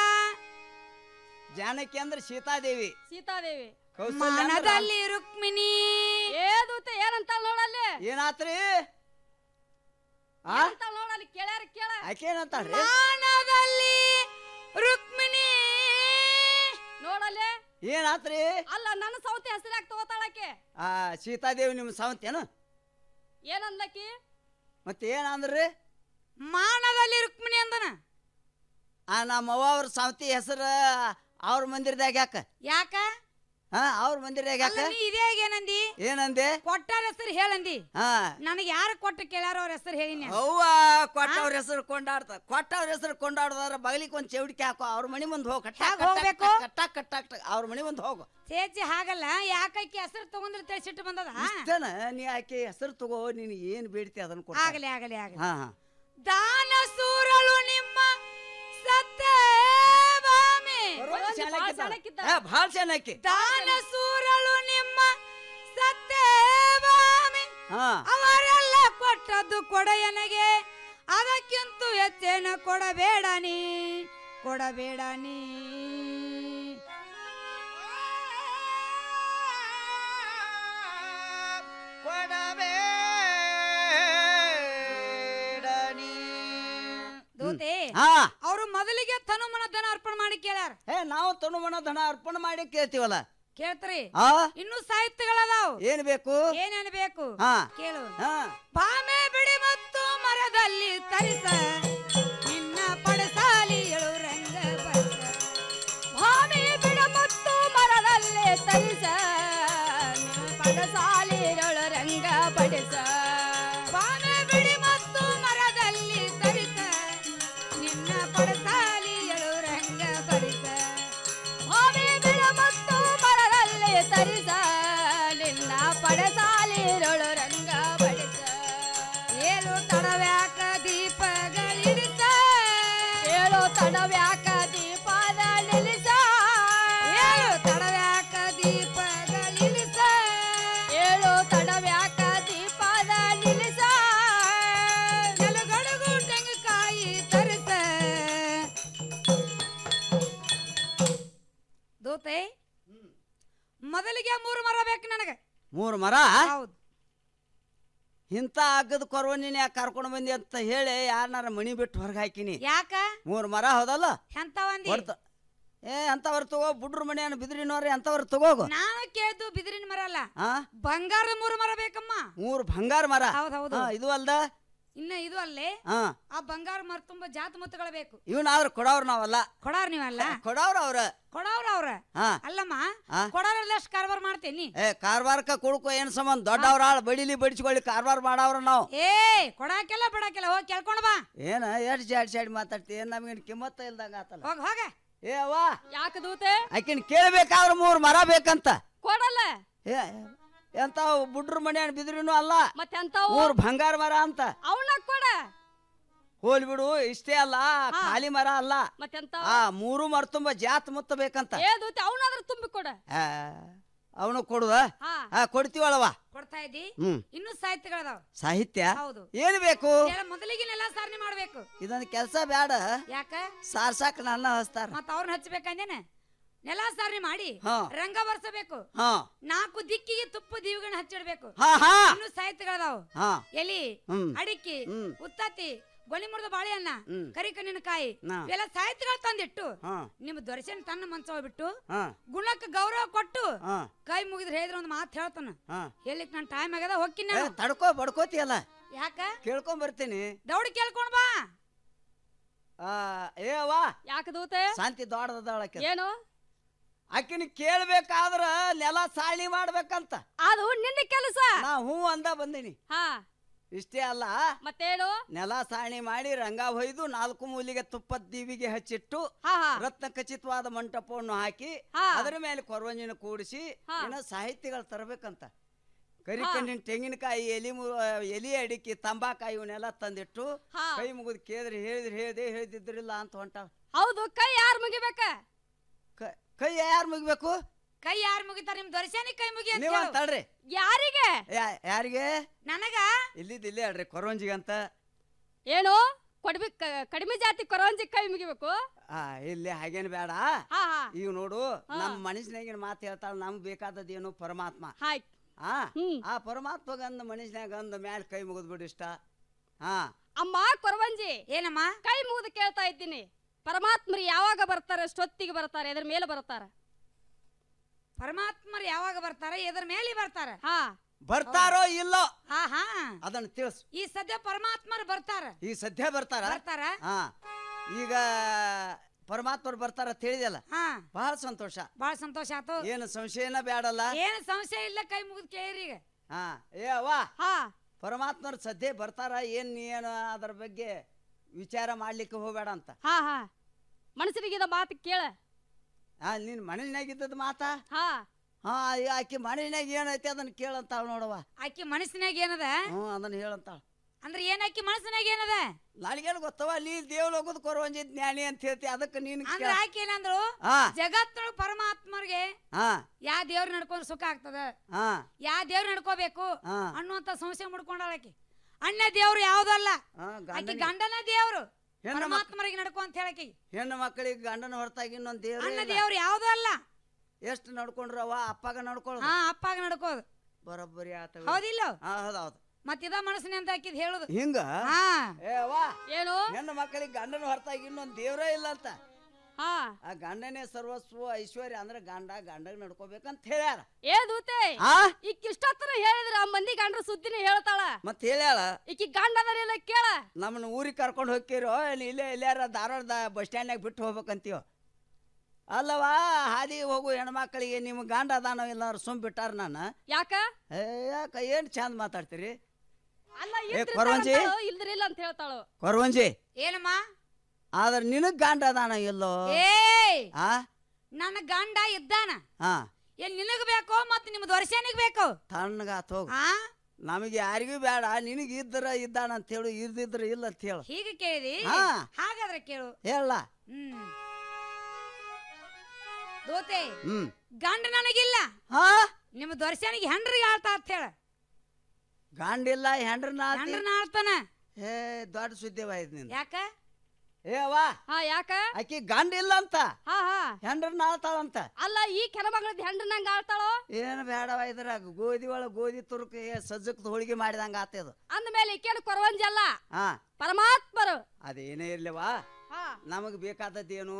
ಜಾನಕಿ ಅಂದ್ರೆ ಸೀತಾದೇವಿ ಸೀತಾದೇವಿ ಕೌಸಲ್ಯ ಅಂದ್ರೆ ಮನದಲ್ಲಿ ರುಕ್ಮಿಣಿ ಏದೂತೆ ಏನಂತ ನೋಡಲ್ಲಿ ಏನಾತ್ರಿ ಆ ಏನಂತ ನೋಡಲ್ಲಿ ಕೇಳ್ಯಾರ ಕೇಳ ಆಕೆ ಏನಂತಾಳ್ರಿ ಮಾನದಲ್ಲಿ ರುಕ್ಮಿಣಿ ನೋಡಲ್ಲಿ ಏನಾತ್ರಿ ಅಲ್ಲ ನನ್ನ ಸೌತಿ ಹೆಸರಾಗ ತಗೋತಾಳಕ್ಕೆ ಆ ಸೀತಾದೇವಿ ನಿಮ್ಮ ಸಾವಂತೇನು ಏನಂದ್ಲಕ್ಕಿ ಮತ್ತೆ ಏನಂದ್ರಿ ಮಾನದಲ್ಲಿ ರುಕ್ಮಿಣಿ ಅಂದನ ಆ ನಮ್ಮ ಅವ್ವ ಅವ್ರ ಸಾವತಿ ಹೆಸರು ಅವ್ರ ಮಂದಿರದಾಗ ಯಾಕ ಯಾಕ ಹಾ ಅವ್ರ ಮಂದಿರದಾಗ ಅಲ್ಲ ಯಾಕ ನೀ ಇದೇ ಏನಂದಿ ಏನಂದೆ ಕೊಟ್ಟಾರ ಹೆಸರು ಹೇಳಂದಿ ಹಾ ನನಗೆ ಯಾರು ಕೊಟ್ಟು ಕೇಳ್ಯಾರ ಅವ್ರ ಹೆಸರು ಹೇಳಿನಿ ಅವ್ವ ಕೊಟ್ಟವ್ರ ಹೆಸರು ಕೊಂಡಾಡ್ತ ಕೊಟ್ಟವ್ರ ಹೆಸರು ಕೊಂಡಾಡ್ದಾರ ಬಗಲಿಗೆ ಒಂದ್ ಚೌಡಿಕೆ ಹಾಕೋ ಅವ್ರ ಮನಿ ಮುಂದೆ ಹೋಗ ಹ್ಯಾಗ್ ಹೋಗ್ಬೇಕು? ಕಟ್ಟಾಕ್ ಕಟ್ಟಾಕ್ ಅವ್ರ ಮನಿ ಮುಂದೆ ಹೋಗು ಚೇಚಿ ಹಾಗಲ್ಲ ಯಾಕೈಕಿ ಹೆಸರು ತಗೊಂಡ್ರೆ ತಿಳಿ ಸಿಟ್ಟು ಬಂದದ ಇಷ್ಟನ ನೀ ಆಕೆ ಹೆಸರು ತಗೋ ನೀನ್ ಏನ್ ಬೇಡ್ತಿ ಅದನ್ನ ಕೊಡ ಆಗಲಿ ಆಗಲಿ ಆಗಲಿ ಹಾ ಹಾ ದಾನ ಸೂರಳು ನಿಮ್ಮ ಸತ್ತೆ ಬಾಮಿ ಭಾಳ ಚೆನ್ನಾಕಿ ದಾನ ಸೂರಳು ನಿಮ್ಮ ಸತ್ತೆ ಬಾಮಿ ಹಾ ಅವರೆಲ್ಲ ಕೊಟ್ಟದ್ದು ಕೊಡೆಯನಗೆ ಅದಕ್ಕಿಂತ ಹೆಚ್ಚೇನ ಕೊಡಬೇಡ ನೀ ಕೊಡಬೇಡ ನೀ ದೂತೆ ಹಾ ಅವರು ಮೊದಲಿಗೆ ತನುಮನ ಧನ ಅರ್ಪಣೆ ಮಾಡಿ ಕೇಳ್ಯಾರ ಏ ನಾವು ತನುಮನ ಧನ ಅರ್ಪಣೆ ಮಾಡಿ ಕೇಳ್ತೀವಲ್ಲ ಕೇಳ್ತ್ರಿ ಆ ಇನ್ನು ಸಾಹಿತ್ಯಗಳದಾವ್ ಏನ್ ಬೇಕು ಏನೇನು ಬೇಕು ಹಾ ಕೇಳು ಹಾ ಬಾಮೆ ಬಿಡಿ ಮತ್ತು ಮರದಲ್ಲಿ ತರಿಸ ನಿನ್ನ ಪಡಸಾಲಿ ಎಳು ರಂಗ ಬರಿಸ ಬಾಮೆ ಬಿಡ ಮತ್ತು ಮರದಲ್ಲಿ ತರಿಸ ನಿನ್ನ ಪಡಸಾಲಿ ಎಳು ರಂಗ ಬಡಿಸ ಬಾಮೆ ಬಿಡಿ ಮತ್ತು ಮರದಲ್ಲಿ ತರಿಸ ನಿನ್ನ ಪಡಸಾಲಿ ಎಳು ರಂಗ ಬರಿಸ ಬಾಮೆ ಬಿಡ ಮತ್ತು ಮರದಲ್ಲಿ ತರಿಸ ನಿನ್ನ ಪಡಸಾಲಿರೊಳು ರಂಗ ಬಡಿಸ ಏಳು ತಡವ್ಯಾಕ ದೀಪಗಳಿರಿಸ ಏಳು ತಡವ್ಯಾಕ ದೀಪದ ನಿಲ್ಲಿಸ ಏಳು ತಡವ್ಯಾಕ ದೀಪಗಳಿರಿಸ ಏಳು ತಡವ್ಯಾಕ ದೀಪದ ನಿಲ್ಲಿಸ ನೆಲಗಡುಗು ತೆಂಗಿನಕಾಯಿ ತರಿಸ ದೂತೆ ಮೊದಲಿಗೆ ಮೂರು ಮರ ಬೇಕು ನನಗೆ ಮೂರು ಮರ ಹೌದು ಇಂಥ ಅಗ್ಗದ ಕೊರವ ನೀನ್ ಯಾಕೆ ಕರ್ಕೊಂಡು ಬಂದಿ ಅಂತ ಹೇಳಿ ಯಾರನ್ನಾರ ಮಣಿ ಬಿಟ್ಟು ಹೊರಗೆ ಹಾಕಿನಿ ಯಾಕ ಮೂರು ಮರ ಹೌದಲ್ಲ ಎಂತ ಒಂದಿ ಹೊಡ್ತ ಏ ಅಂತವ್ರ ತಗೋ ಬುಡ್ರ ಮನೆಯನ್ನು ಬಿದ್ರಿನವ್ರಿ ಅಂತವ್ರ ತಗೋಗು ನಾನು ಕೇಳ್ದು ಬಿದಿರಿನ ಮರ ಅಲ್ಲ ಹಾ ಬಂಗಾರದ ಮೂರು ಮರ ಬೇಕಮ್ಮ ಮೂರು ಬಂಗಾರ ಮರ ಹೌದ್ ಹೌದು. ಹಾ, ಇದು ಅಲ್ದ ಇನ್ನ ಇದು ಅಲ್ಲೇ ಹಾ ಆ ಬಂಗಾರ ಮರ ತುಂಬಾ ಜಾತ ಮುತ್ತುಗಳು ಬೇಕು ಇವನಾದ್ರ ಕೊಡವ್ರ ನಾವಲ್ಲ ಕೊಡಾರ ನೀವಲ್ಲ ಕೊಡವ್ರ ಅವ್ರ ಕೊಡವ್ರ ಅವ್ರ ಹಾ ಅಲ್ಲಮ್ಮ ಹಾ. ಕೊಡೋರೆಲ್ಲ ಅಷ್ಟು ಕಾರವಾರ ಮಾಡ್ತೇನಿ ಏ ಕಾರ್ಬಾರ್ಕ ಕುಡ್ಕೋ ಏನ್ ಸಂಬಂಧ ದೊಡ್ಡವ್ರ ಆಳ್ ಬಡಿಲಿ ಬಡಿಸ್ಕೊಳ್ಳಿ ಕಾರ್ಬಾರ್ ಮಾಡವ್ರ ನಾವು ಏ ಕೊಡಾಕೆಲ್ಲ ಬಿಡಾಕೆಲ್ಲ ಹೋಗಿ ಕೇಳ್ಕೊಂಡ್ ಬಾ ಏನ ಎಷ್ಟ್ ಜಾಡ್ ಜಾಡಿ ಮಾತಾಡ್ತಿ ಏನ್ ನಮ್ಗೇನ್ ಕಿಮ್ಮತ್ತ ಇಲ್ದಂಗ ಆತಲ್ಲ ಹೋಗ ಹೋಗ ಏ ಅವ್ವ ಯಾಕ ದೂತೆ ಆಕಿನ್ ಕೇಳ್ಬೇಕಾದ್ರ ಮೂರ್ ಮರ ಬೇಕಂತ ಕೊಡಲ್ಲ ಏ ಎಂತ ಬುಡ್ರ ಮನೆ ಬಿದ್ರಿನೂ ಅಲ್ಲ ಮತ್ತೆಂತಾವು ಮೂರ್ ಬಂಗಾರ ಮರ ಅಂತ ಅವನ ಕೊಡ ಹೋಲ್ ಬಿಡು ಇಷ್ಟೇ ಅಲ್ಲ ಖಾಲಿ ಮರ ಅಲ್ಲ ಮತ್ತೆಂತಾವು ಆ ಮೂರು ಮರ ತುಂಬಾ ಜಾತ್ ಮುತ್ತ ಬೇಕಂತ ಏ ದೂತೆ ಅವನಾದ್ರೂ ತುಂಬಿ ಕೊಡ ಅವನು ಕೊಡುದ ಹಾ. ಹಾ ಕೊಡ್ತೀವಳವ ಕೊಡ್ತಾ ಇದ್ದಿ ಹ್ಮ್ ಇನ್ನೂ ಸಾಹಿತ್ಯಗಳದಾವ ಸಾಹಿತ್ಯ ಹೌದು ಏನ್ ಬೇಕು ಮೊದಲಿಗೆನೆಲ್ಲ ಸಾರಣೆ ಮಾಡ್ಬೇಕು ಇದೊಂದು ಕೆಲಸ ಬೇಡ ಯಾಕ ಸಾರ್ಸಾಕ್ ನನ್ನ ಹಚ್ತಾರ ಮತ್ತ ಅವ್ರನ್ನ ಹಚ್ಚಬೇಕಂದೇನ ನೆಲ ಸಾರಣೆ ಮಾಡಿ ಹಾ. ರಂಗ ಬರ್ಸಬೇಕು ಹಾ ನಾಲ್ಕು ದಿಕ್ಕಿಗೆ ತುಪ್ಪ ದೀವಿಗಳನ್ನ ಹಚ್ಚಿಡ್ಬೇಕು ಹಾ, ಹಾ. ಇನ್ನು ಸಾಹಿತ್ಯಗಳದಾವ ಹಾ ಎಲಿ ಹ್ಮ್. ಅಡಿಕೆ ಹ್ಮ್. ಉತ್ತತ್ತಿ ಗೊಲಿ ಮುರಿದ ಬಾಳೆಹಣ್ಣ ಹ್ಮ್. ಕರಿ ಕಣ್ಣಿನ ಕಾಯಿ ನಾ. ಇವೆಲ್ಲ ಸಾಹಿತ್ಯಗಳು ತಂದಿಟ್ಟು ಹಾ ನಿಮ್ ದೊರೆಸನ್ ತನ್ನ ಮನ್ಸ ಹೋಗ್ಬಿಟ್ಟು ಹಾ ಗುಣಕ್ಕೆ ಗೌರವ ಕೊಟ್ಟು ಹಾ ಕೈ ಮುಗಿದ್ರೆ ಹೇಳಿದ್ರ ಒಂದು ಮಾತು ಹೇಳ್ತಾನ ಹಾ ಹೇಳಿಕ್ ನನ್ ಟೈಮ್ ಆಗ್ಯದ ಹೋಗ್ತೀನಿ ಏ, ನಾನು ತಡ್ಕೋ ಬಡ್ಕೋತಿಯಲ್ಲ ಯಾಕ ಕೇಳ್ಕೊಂಡ್ ಬರ್ತೀನಿ ದೌಡಿ ಕೇಳ್ಕೊಂಡ್ ಬಾ ಆ ಏ ಅವ್ವ ಯಾಕ ದೂತೆ ಶಾಂತಿ ದೊಡ್ಡದಾಳಕ್ಕೆ ಏನು ಆಕಿನ ಕೇಳ್ಬೇಕಾದ್ರ ನೆಲ ಸಾಳಿ ಮಾಡ್ಬೇಕಂತ ಅದು ನಿನ್ನ ಕೆಲಸ ನಾ ಹೂ ಅಂದ ಬಂದಿನಿ ಹಾ ಇಷ್ಟೇ ಅಲ್ಲ ಮತ್ತೇನು ನೆಲ ಸಾಣಿ ಮಾಡಿ ರಂಗ ಹೊಯ್ದು ನಾಲ್ಕು ಮೂಲಿಗೆ ತುಪ್ಪದ ದೀವಿಗೆ ಹಚ್ಚಿಟ್ಟು ಹಾ ಹಾ ರತ್ನ ಖಚಿತವಾದ ಮಂಟಪವನ್ನು ಹಾಕಿ ಹಾ. ಅದರ ಮೇಲೆ ಕೊರವಂಜಿನ ಕೂಡಿಸಿ ಹಾ. ಏನೋ ಸಾಹಿತ್ಯಗಳು ತರಬೇಕಂತ ಕರಿ ಹಾ. ಕಣ್ಣಿನ ತೆಂಗಿನಕಾಯಿ ಎಲಿ ಮು- ಎಲಿ ಅಡಿಕೆ ತಂಬಾಕಾಯಿ ಇವನ್ನೆಲ್ಲ ತಂದಿಟ್ಟು ಹಾ. ಕೈ ಮುಗಿದು ಕೇಳಿದ್ರೆ ಹೇಳಿದ್ರೆ ಹೇಳ್ದೆ ಹೇಳ್ದಿದ್ರಿಲ್ಲ ಅಂತ ಹೊಂಟ ಹೌದು ಕೈ ಯಾರು ಮುಗಿಬೇಕ ಕೈ ಯಾರು ಮುಗಿಬೇಕು ಕೈ ಯಾರು ಮುಗಿತಾರ ನಿಮ್ ದೊರೆಸನಿ ಕೈ ಮುಗಿ ಅಂತ ನೀವ ಹೇಳು. ತಡ್ರಿ ಯಾರಿಗೆ ಯಾ- ಯಾರಿಗೆ ನನಗ ಇಲ್ಲಿದ್ ಇಲ್ಲೇ ಅಲ್ರಿ ಕೊರವಂಜಿಗಂತ ಏನು ಕೊಡ್ಬೇಕು ಕಡಿಮೆ ಜಾತಿ ಕೊರವಂಜಿ ಕೈ ಮುಗಿಬೇಕು ಆ ಇಲ್ಲಿ ಹಾಗೇನ್ ಬೇಡ ಹಾ ಹಾ ಈಗ ನೋಡು ಹಾ. ನಮ್ಮ ಮನುಷ್ಯನಾಗಿನ ಮಾತು ಹೇಳ್ತಾಳ ನಮ್ಗ್ ಬೇಕಾದದ್ದೇನು ಪರಮಾತ್ಮ ಹಾಯ್ ಆ ಆ ಪರಮಾತ್ಮಗಂದ ಮನುಷ್ಯನಾಗ ಅಂದ ಮ್ಯಾಲ ಕೈ ಮುಗಿದ್ ಬಿಡು ಇಷ್ಟ ಹಾ ಅಮ್ಮ ಕೊರವಂಜಿ ಏನಮ್ಮ ಕೈ ಮುಗಿದು ಕೇಳ್ತಾ ಇದ್ದೀನಿ ಪರಮಾತ್ಮರು ಯಾವಾಗ ಬರ್ತಾರೆ ಅಷ್ಟೊತ್ತಿಗೆ ಬರ್ತಾರೆ ಅದ್ರ ಮೇಲೆ ಬರ್ತಾರ ಪರಮಾತ್ಮರು ಯಾವಾಗ ಬರ್ತಾರ ಎದ್ರ ಮೇಲೆ ಬರ್ತಾರ ಹಾ ಬರ್ತಾರೋ ಇಲ್ಲೋ ಹಾ ಹಾ ಅದನ್ನ ತಿಳಿಸು ಈ ಸದ್ಯ ಪರಮಾತ್ಮರು ಬರ್ತಾರ ಈಗ ಸದ್ಯ ಬರ್ತಾರ ಬರ್ತಾರ ಹಾ ಈಗ ಪರಮಾತ್ಮರು ಬರ್ತಾರ ತಿಳಿದಲ್ಲ ಹಾ ಬಹಳ ಸಂತೋಷ ಬಹಳ ಸಂತೋಷ ಆತು ಏನು ಸಂಶಯನ ಬೇಡಲ್ಲ ಏನ್ ಸಂಶಯ ಇಲ್ಲ ಕೈ ಮುಗಿದ್ ಕೇಳಿರಿ ಈಗ ಹಾ ಏ ಅವ್ವ ಹಾ ಪರಮಾತ್ಮರು ಸದ್ಯ ಬರ್ತಾರ ಏನ್ ನೀ ಏನು ಅದ್ರ ಬಗ್ಗೆ ವಿಚಾರ ಮಾಡ್ಲಿಕ್ಕೆ ಹೋಗ್ಬೇಡ ಅಂತ ಹಾ ಹಾ ಮನಸ್ಸಿನಿಗಿದ ಮಾತು ಕೇಳ ಆ ನಿನ್ ಮನಸ್ಸಿನಾಗಿದ್ದದ ಮಾತಾ ಹಾ ಹಾ ಈ ಆಕಿ ಮನಸ್ಸಿನಾಗ ಏನೈತಿ ಅದನ್ನ ಕೇಳಂತಾಳ ನೋಡವ್ವ ಆಕಿ ಮನಸ್ಸಿನಾಗ ಏನದ ಹ್ಞೂ ಅದನ್ನ ಹೇಳಂತಾಳ ಅಂದ್ರೆ ಏನ್ ಆಕಿ ಮನಸ್ಸಿನಾಗ ಏನದ ನನಗೇನು ಗೊತ್ತವ ನೀ ದೇವ್ ಹೋಗೋದು ಕೊರವಂಜಿ ಜ್ಞಾನಿ ಅಂತ ಹೇಳ್ತಿ ಅದಕ್ಕೆ ನೀನು ಅಂದ್ರೆ ಆಕಿ ಏನಂದ್ರು ಹಾ. ಜಗತ್ತೊಳಗ ಪರಮಾತ್ಮರಿಗೆ ಹಾ ಯಾ ದೇವ್ರ ನಡ್ಕೊಂಡ್ ಸುಖ ಆಗ್ತದ ಹಾ ಯಾ ದೇವ್ರ ನಡ್ಕೋಬೇಕು ಹಾ. ಅನ್ನುವಂತ ಸಂಶಯ ಮುಡ್ಕೊಂಡಾಳ ಆಕಿ ಅಣ್ಣ ದೇವ್ರು ಯಾವ್ದಲ್ಲ ಹಾ, ಆಕಿ ಗಂಡನಿಗೆ- ಗಂಡನ ದೇವ್ರು ಹೆಣ್ಣು ಮಕ್- ಪರಮಾತ್ಮರಿಗೆ ನಡ್ಕೊ ಅಂತ ಹೇಳಕಿ ಹೆಣ್ಣು ಮಕ್ಕಳಿಗೆ ಗಂಡನ ಹೊರತಾಗಿ ಇನ್ನೊಂದು ಅಣ್ಣ ದೇವ್ರ ದೇವ್ರು ಯಾವ್ದು ಅಲ್ಲ ಎಷ್ಟು ನಡ್ಕೊಂಡ್ರವ ಅಪ್ಪಾಗ ನಡ್ಕೊಳ್ಳೋದು ಹಾ ಅಪ್ಪಾಗ ನಡ್ಕೋದು ಬರೋಬ್ಬರಿ ಆತ ಹೌದಿಲ್ಲ ಹಾ ಹೌದೌದು ಮತ್ತಿದ ಮನಸ್ಸಿನ ಅಂತ ಹಾಕಿದ್ ಹೇಳುದು ಹಿಂಗ ಹಾ ಏ ವಾ ಏನು ಹೆಣ್ಣು ಮಕ್ಕಳಿಗೆ ಗಂಡನ ಹೊರತಾಗಿ ಇನ್ನೊಂದು ದೇವ್ರೇ ಇಲ್ಲ ಅಂತ ಹಾ ಆ ಗಂಡನೇ ಸರ್ವಸ್ವ ಐಶ್ವರ್ಯ ಅಂದ್ರೆ ಗಂಡ ಗಂಡಗ್ ನಡ್ಕೋಬೇಕಂತ ಹೇಳ್ಯಾರ ಏ ದೂತೆ ಆ ಈಕಿ ಇಷ್ಟೊತ್ತರ ಹೇಳಿದ್ರ ಆ ಮಂದಿ ಗಂಡ್ರ ಸುದ್ದಿನ ಹೇಳ್ತಾಳ ಮತ್ ಹೇಳ್ಯಾಳ ಈಕಿ ಗಂಡದರಿಲ್ಲ ಕೇಳ ನಮ್ಮನ್ನ ಊರಿಗೆ ಕರ್ಕೊಂಡು ಹೋಗ್ತಿರೋ ಏನ್ ಇಲ್ಲೇ ಇಲ್ಲಾರ ಧಾರವಾಡದ ಬಸ್ ಸ್ಟ್ಯಾಂಡ್ನಾಗ ಬಿಟ್ಟು ಹೋಗ್ಬೇಕಂತೀವ ಅಲ್ಲವಾ ಹಾದಿ ಹೋಗು ಹೆಣ್ಮಕ್ಳಿಗೆ ನಿಮ್ಮ ಗಂಡ ಅದಾನೋ ಇಲ್ಲಾರ ಸುಮ್ ಬಿಟ್ಟಾರ ನಾನು ಯಾಕ ಏ ಯಾಕ ಏನ್ ಚಂದ ಮಾತಾಡ್ತೀರಿ ಅಲ್ಲ ಏ, ಕೊರವಂಜಿ? ಇಲ್ದ್ರಿಲ್ಲ ಅಂತ ಹೇಳ್ತಾಳು ಕೊರವಂಜಿ ಏನಮ್ಮ ಆದ್ರೆ ನಿನಗ್ ಗಂಡ ಅದಾನ ಇಲ್ಲೋ ಏಯ್ ಆ ನನ್ನ ಗಂಡ ಇದ್ದಾನ ಹಾ ಏನ್ ನಿನಗ್ ಬೇಕೋ ಮತ್ ನಿಮ್ ದೊರೆಸನಿಗ್ ಬೇಕು ತಣ್ಣಗಾತ್ ಹೋಗು ಹಾ ನಮಗೆ ಯಾರಿಗೂ ಬೇಡ ನಿನಗೆ ಇದ್ದರ ಇದ್ದಾನ ಅಂತ ಹೇಳು ಇರ್ದಿದ್ರ ಇಲ್ಲ ಅಂತ ಹೇಳು ಹೀಗೆ ಕೇಳಿದಿ ಹಾ. ಹಾಗಾದ್ರೆ ಕೇಳು ಹೇಳ ಹ್ಮ್ ದೋತೆ ಹ್ಮ್ ಗಂಡ ನನಗಿಲ್ಲ ಹಾ ನಿಮ್ಮ ದೊರೆಸನಿಗೆ ಹೆಂಡ್ರಿಗೆ ಆಳ್ತಾ ಅಂತ ಹೇಳ ಗಂಡಿಲ್ಲ ಹೆಂಡ್ರನ ಹೆಂಡ್ರನ್ನ ಆಳ್ತಾನ ಏ ದೊಡ್ಡ ಸುದ್ದಿವ ಇದ್ ನಿಂದ ಯಾಕ ಏ ವಾ ಹಾ ಯಾಕ ಆಕಿ ಗಂಡ ಇಲ್ಲ ಅಂತ ಹಾ ಹಾ ಹೆಂಡ್ರನ್ನ ಆಳ್ತಾಳಂತ ಅಲ್ಲ ಈ ಕೆನಮಗಳದ್ ಹೆಂಡ್ರನಂಗ ಆಳ್ತಾಳೋ ಏನು ಬೇಡವ ಇದ್ರಾಗ ಗೋಧಿ ಒಳಗ ಗೋಧಿ ತುರುಕಿ ಸಜ್ಜಕ್ದ ಹೋಳಿಗೆ ಮಾಡಿದಂಗ ಆತದು ಅಂದ್ಮೇಲೆ ಈಕೇನು ಕೊರವಂಜಿ ಅಲ್ಲ ಹಾ ಪರಮಾತ್ಮರು ಅದೇನೇ ಇರ್ಲಿವಾ ಹಾ ನಮಗ್ ಬೇಕಾದದ್ದೇನು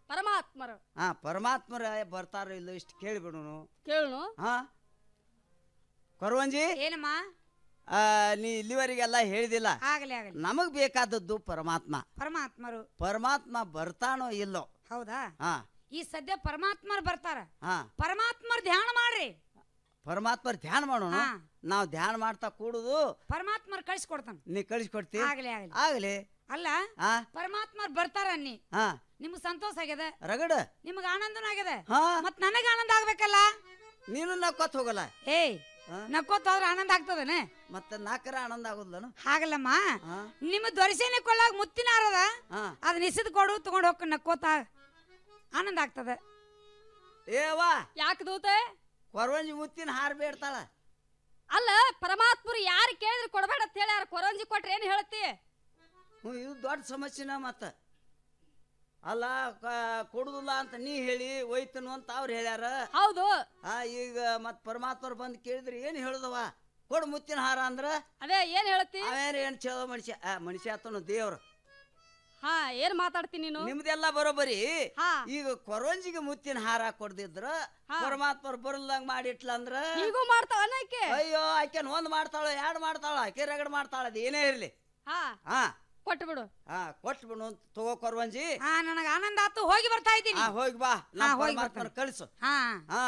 ಪರಮಾತ್ಮರು ಹಾ ಪರಮಾತ್ಮರ ಬರ್ತಾರೋ ಇಲ್ಲೋ ಇಷ್ಟು ಕೇಳಿಬಿಡೋನು ಕೇಳು ಹಾ ಕೊರವಂಜಿ ಏನಮ್ಮ ಆ, ನೀ ಇಲ್ಲಿವರೆಗೆಲ್ಲ ಹೇಳಿದಿಲ್ಲ ಆಗಲಿ ಆಗಲಿ ನಮಗ್ ಬೇಕಾದದ್ದು ಪರಮಾತ್ಮ ಪರಮಾತ್ಮರು ಪರಮಾತ್ಮ ಬರ್ತಾನೋ ಇಲ್ಲೋ ಹೌದಾ ಹಾ ಈ ಸದ್ಯ ಪರಮಾತ್ಮರು ಬರ್ತಾರ ಹಾ ಪರಮಾತ್ಮರ್ ಧ್ಯಾನ ಮಾಡ್ರಿ ಪರಮಾತ್ಮರ ಧ್ಯಾನ ಮಾಡೋಣ ಹಾ. ನಾವು ಧ್ಯಾನ ಮಾಡ್ತಾ ಕೂಡುದು ಪರಮಾತ್ಮರ್ ಕಳಿಸ್ಕೊಡ್ತಾನ ನೀ ಕಳಿಸ್ಕೊಡ್ತಿ ಆಗ್ಲಿ ಆಗ್ಲಿ ಆಗ್ಲಿ ಅಲ್ಲ ಹಾ ಪರಮಾತ್ಮರ್ ಬರ್ತಾರ ಅನ್ನಿ ಹಾ ನಿಮ್ಗ್ ಸಂತೋಷ ಆಗ್ಯದ ರಗಡ ನಿಮ್ಗ್ ಆನಂದನೂ ಆಗ್ಯದ ಹಾ ಮತ್ ನನಗ ಆನಂದ ಆಗ್ಬೇಕಲ್ಲ ನೀನು ನಕ್ಕೊತ್ ಹೋಗಲ್ಲ ಏಯ್ ನಕ್ಕೋತ ಹೋದ್ರ ಆನಂದ ಆಗ್ತದನೆ ಮತ್ತೆ ನಾಲ್ಕರ ಆನಂದ ಆಗುದಿಲ್ಲನು ಹಾಗಲ್ಲಮ್ಮ ನಿಮ್ಮ ದೊರೆಸೇನೆ ಕೊಳ್ಳಾಗ ಮುತ್ತಿನ ಹಾರದ ಹಾ ಅದನ್ನ ಇಸಿದ್ ಕೊಡು ತಗೊಂಡ್ ಹೋಗ್ ನಕ್ಕೋತ ಆನಂದ ಆಗ್ತದ ಏವಾ ಯಾಕೆ ದೂತೆ ಕೊರವಂಜಿ ಮುತ್ತಿನ ಹಾರ ಬೇಡ್ತಾಳ ಅಲ್ಲ ಪರಮಾತ್ಮರು ಯಾರು ಕೇಳಿದ್ರೆ ಕೊಡಬೇಡ ಅಂತ ಹೇಳ್ಯಾರ ಕೊರಂಜಿ ಕೊಟ್ರೆ ಏನ್ ಹೇಳ್ತಿ ಹ್ಞೂ ಇದು ದೊಡ್ಡ ಸಮಸ್ಯೆನ ಮತ್ತ ಅಲ್ಲ ಕ- ಕೊಡುದಿಲ್ಲ ಅಂತ ನೀ ಹೇಳಿ ಒಯ್ತನು ಅಂತ ಅವ್ರು ಹೇಳ್ಯಾರ ಹೌದು ಆ ಈಗ ಮತ್ ಪರಮಾತ್ಮರು ಬಂದು ಕೇಳಿದ್ರೆ ಏನು ಹೇಳುದವ ಕೊಡು ಮುತ್ತಿನ ಹಾರ ಅಂದ್ರ ಅದೇ ಏನ್ ಹೇಳ್ತಿ ಅವೇನು ಏನು ಚಲೋ ಮನುಷ್ಯ ಆ ಮನುಷ್ಯ ಆತನು ದೇವ್ರು ಹಾ ಏನ್ ಮಾತಾಡ್ತೀನಿ ನೀನು ನಿಮ್ದೆಲ್ಲ ಬರೋಬರಿ ಹಾ. ಈಗ ಕೊರವಂಜಿಗೆ ಮುತ್ತಿನ ಹಾರ ಕೊಡ್ದಿದ್ರ ಪರಮಾತ್ಮರು ಬರಲ್ದಂಗ ಮಾಡಿಟ್ಲ ಅಂದ್ರ ಈಗೂ ಮಾಡ್ತಾವ ಆಕೆ ಅಯ್ಯೋ ಆಕೆನ್ ಒಂದ್ ಮಾಡ್ತಾಳ ಎರಡ್ ಮಾಡ್ತಾಳ ಆಕೆ ರಗಡ್ ಮಾಡ್ತಾಳ ಅದ್ ಏನೇ ಇರ್ಲಿ ಹಾ ಹಾ ಕೊಟ್ಟು ಬಿಡು ಹಾ ಕೊಟ್ಟು ಬಿಡು ಅಂತ ತಗೋ ಕೊರವಂಜಿ ಹಾ ನನಗ ಆನಂದ ಆತು ಹೋಗಿ ಬರ್ತಾ ಇದ್ದೀನಿ ಹಾ ಹೋಗಿ ಬಾ ಹಾ, ನಮ್ಮ ಹೋಗಿ ಪರಮಾತ್ಮನ ಕಳಿಸು ಹಾ ಹಾ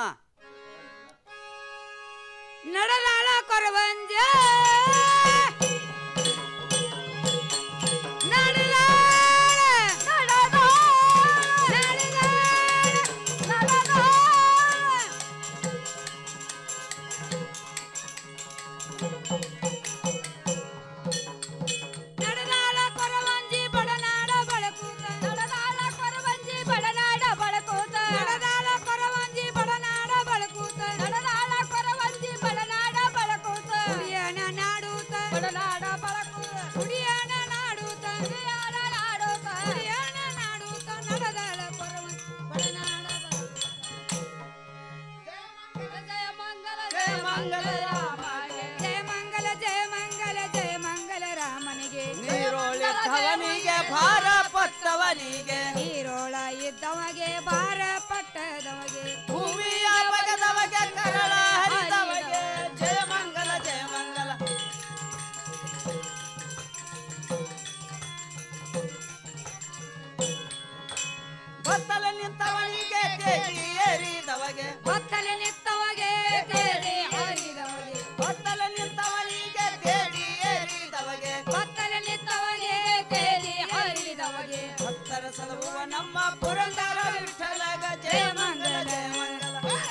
ನಡಲಾಳ ಕೊರವಂಜ ನಡಲಾಳ ಕೊರವಂಜಿ ಬಡನಾಡ ಬಳಕೂತ ನಡಲಾಳ ಕೊರವಂಜಿ ಬಡನಾಡ ಬಳಕೂತ ನಡಲಾಳ ಕೊರವಂಜಿ ಬಡನಾಡ ಬಳಕೂತ ನಡಲಾಳ ಕೊರವಂಜಿ ಬಡನಾಡ ಬಳಕೂತ ಕುಡಿಯಣ ನಾಡೂತ ಬಡನಾಡ ಬಳಕೂತ ಕುಡಿಯಣ ನಾಡೂತ ಕುಡಿಯಣ ನಾಡೂತ ಕುಡಿಯಣ ನಾಡೂತ ನಡದಾಳ ಕೊರವಂಜಿ ಬಡನಾಡ ಜಯ ಮಂಗಲ ಜಯ ಮಂಗಲ ರಾಮಗೆ ಜಯ ಮಂಗಲ ಜಯ ಮಂಗಲ ಜಯ ಮಂಗಲ ರಾಮನಿಗೆ ನೀರೋಳಿದ್ದವನಿಗೆ ಭಾರ ಪಟ್ಟವನಿಗೆ ನೀರೋಳ ಇದ್ದವಗೆ ಭಾರ ಪಟ್ಟದವಗೆ ಭೂಮಿಯ ಬಗದವಗೆ ಕರಳ ಹರಿದವಗೆ ಜಯ ಮಂಗಲ ಜಯ ಮಂಗಲ ಬತ್ತಲ ನಿಂತವನಿಗೆ ತೇಜಿ ಏರಿದವಗೆ ಬತ್ತಲೆ ನಿತ್ತವಗೆ ತೇಲಿ ಹರಿದವಗೆ ಬತ್ತಲ ನಿಂತವನಿಗೆ ತೇಜಿ ಏರಿದವಗೆ ಬತ್ತಲೆ ನಿತ್ತವಗೆ ತೇಲಿ ಹರಿದವಗೆ ಭಕ್ತರ ಸಲಹುವ ನಮ್ಮ ಪುರಂದರ ವಿಠಲಗ ಜಯ ಮಂಗಲ ಜಯ ಮಂಗಲ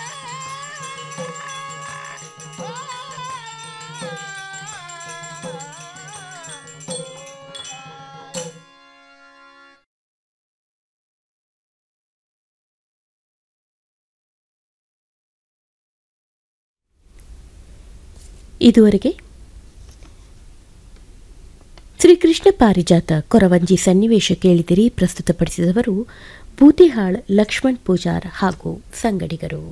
ಇದುವರೆಗೆ ಶ್ರೀಕೃಷ್ಣ ಪಾರಿಜಾತ ಕೊರವಂಜಿ ಸನ್ನಿವೇಶ ಕೇಳಿದಿರಿ ಪ್ರಸ್ತುತಪಡಿಸಿದವರು ಬೂತಿಹಾಳ್ ಲಕ್ಷ್ಮಣ್ ಪೂಜಾರ್ ಹಾಗೂ ಸಂಗಡಿಗರು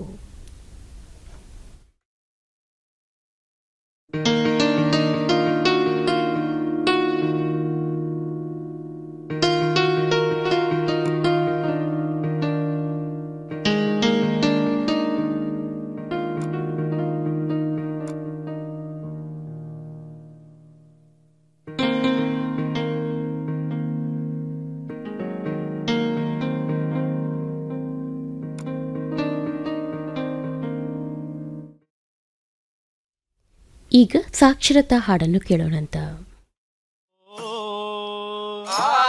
ಈಗ ಸಾಕ್ಷರತಾ ಹಾಡನ್ನು ಕೇಳೋಣಂತ ಆ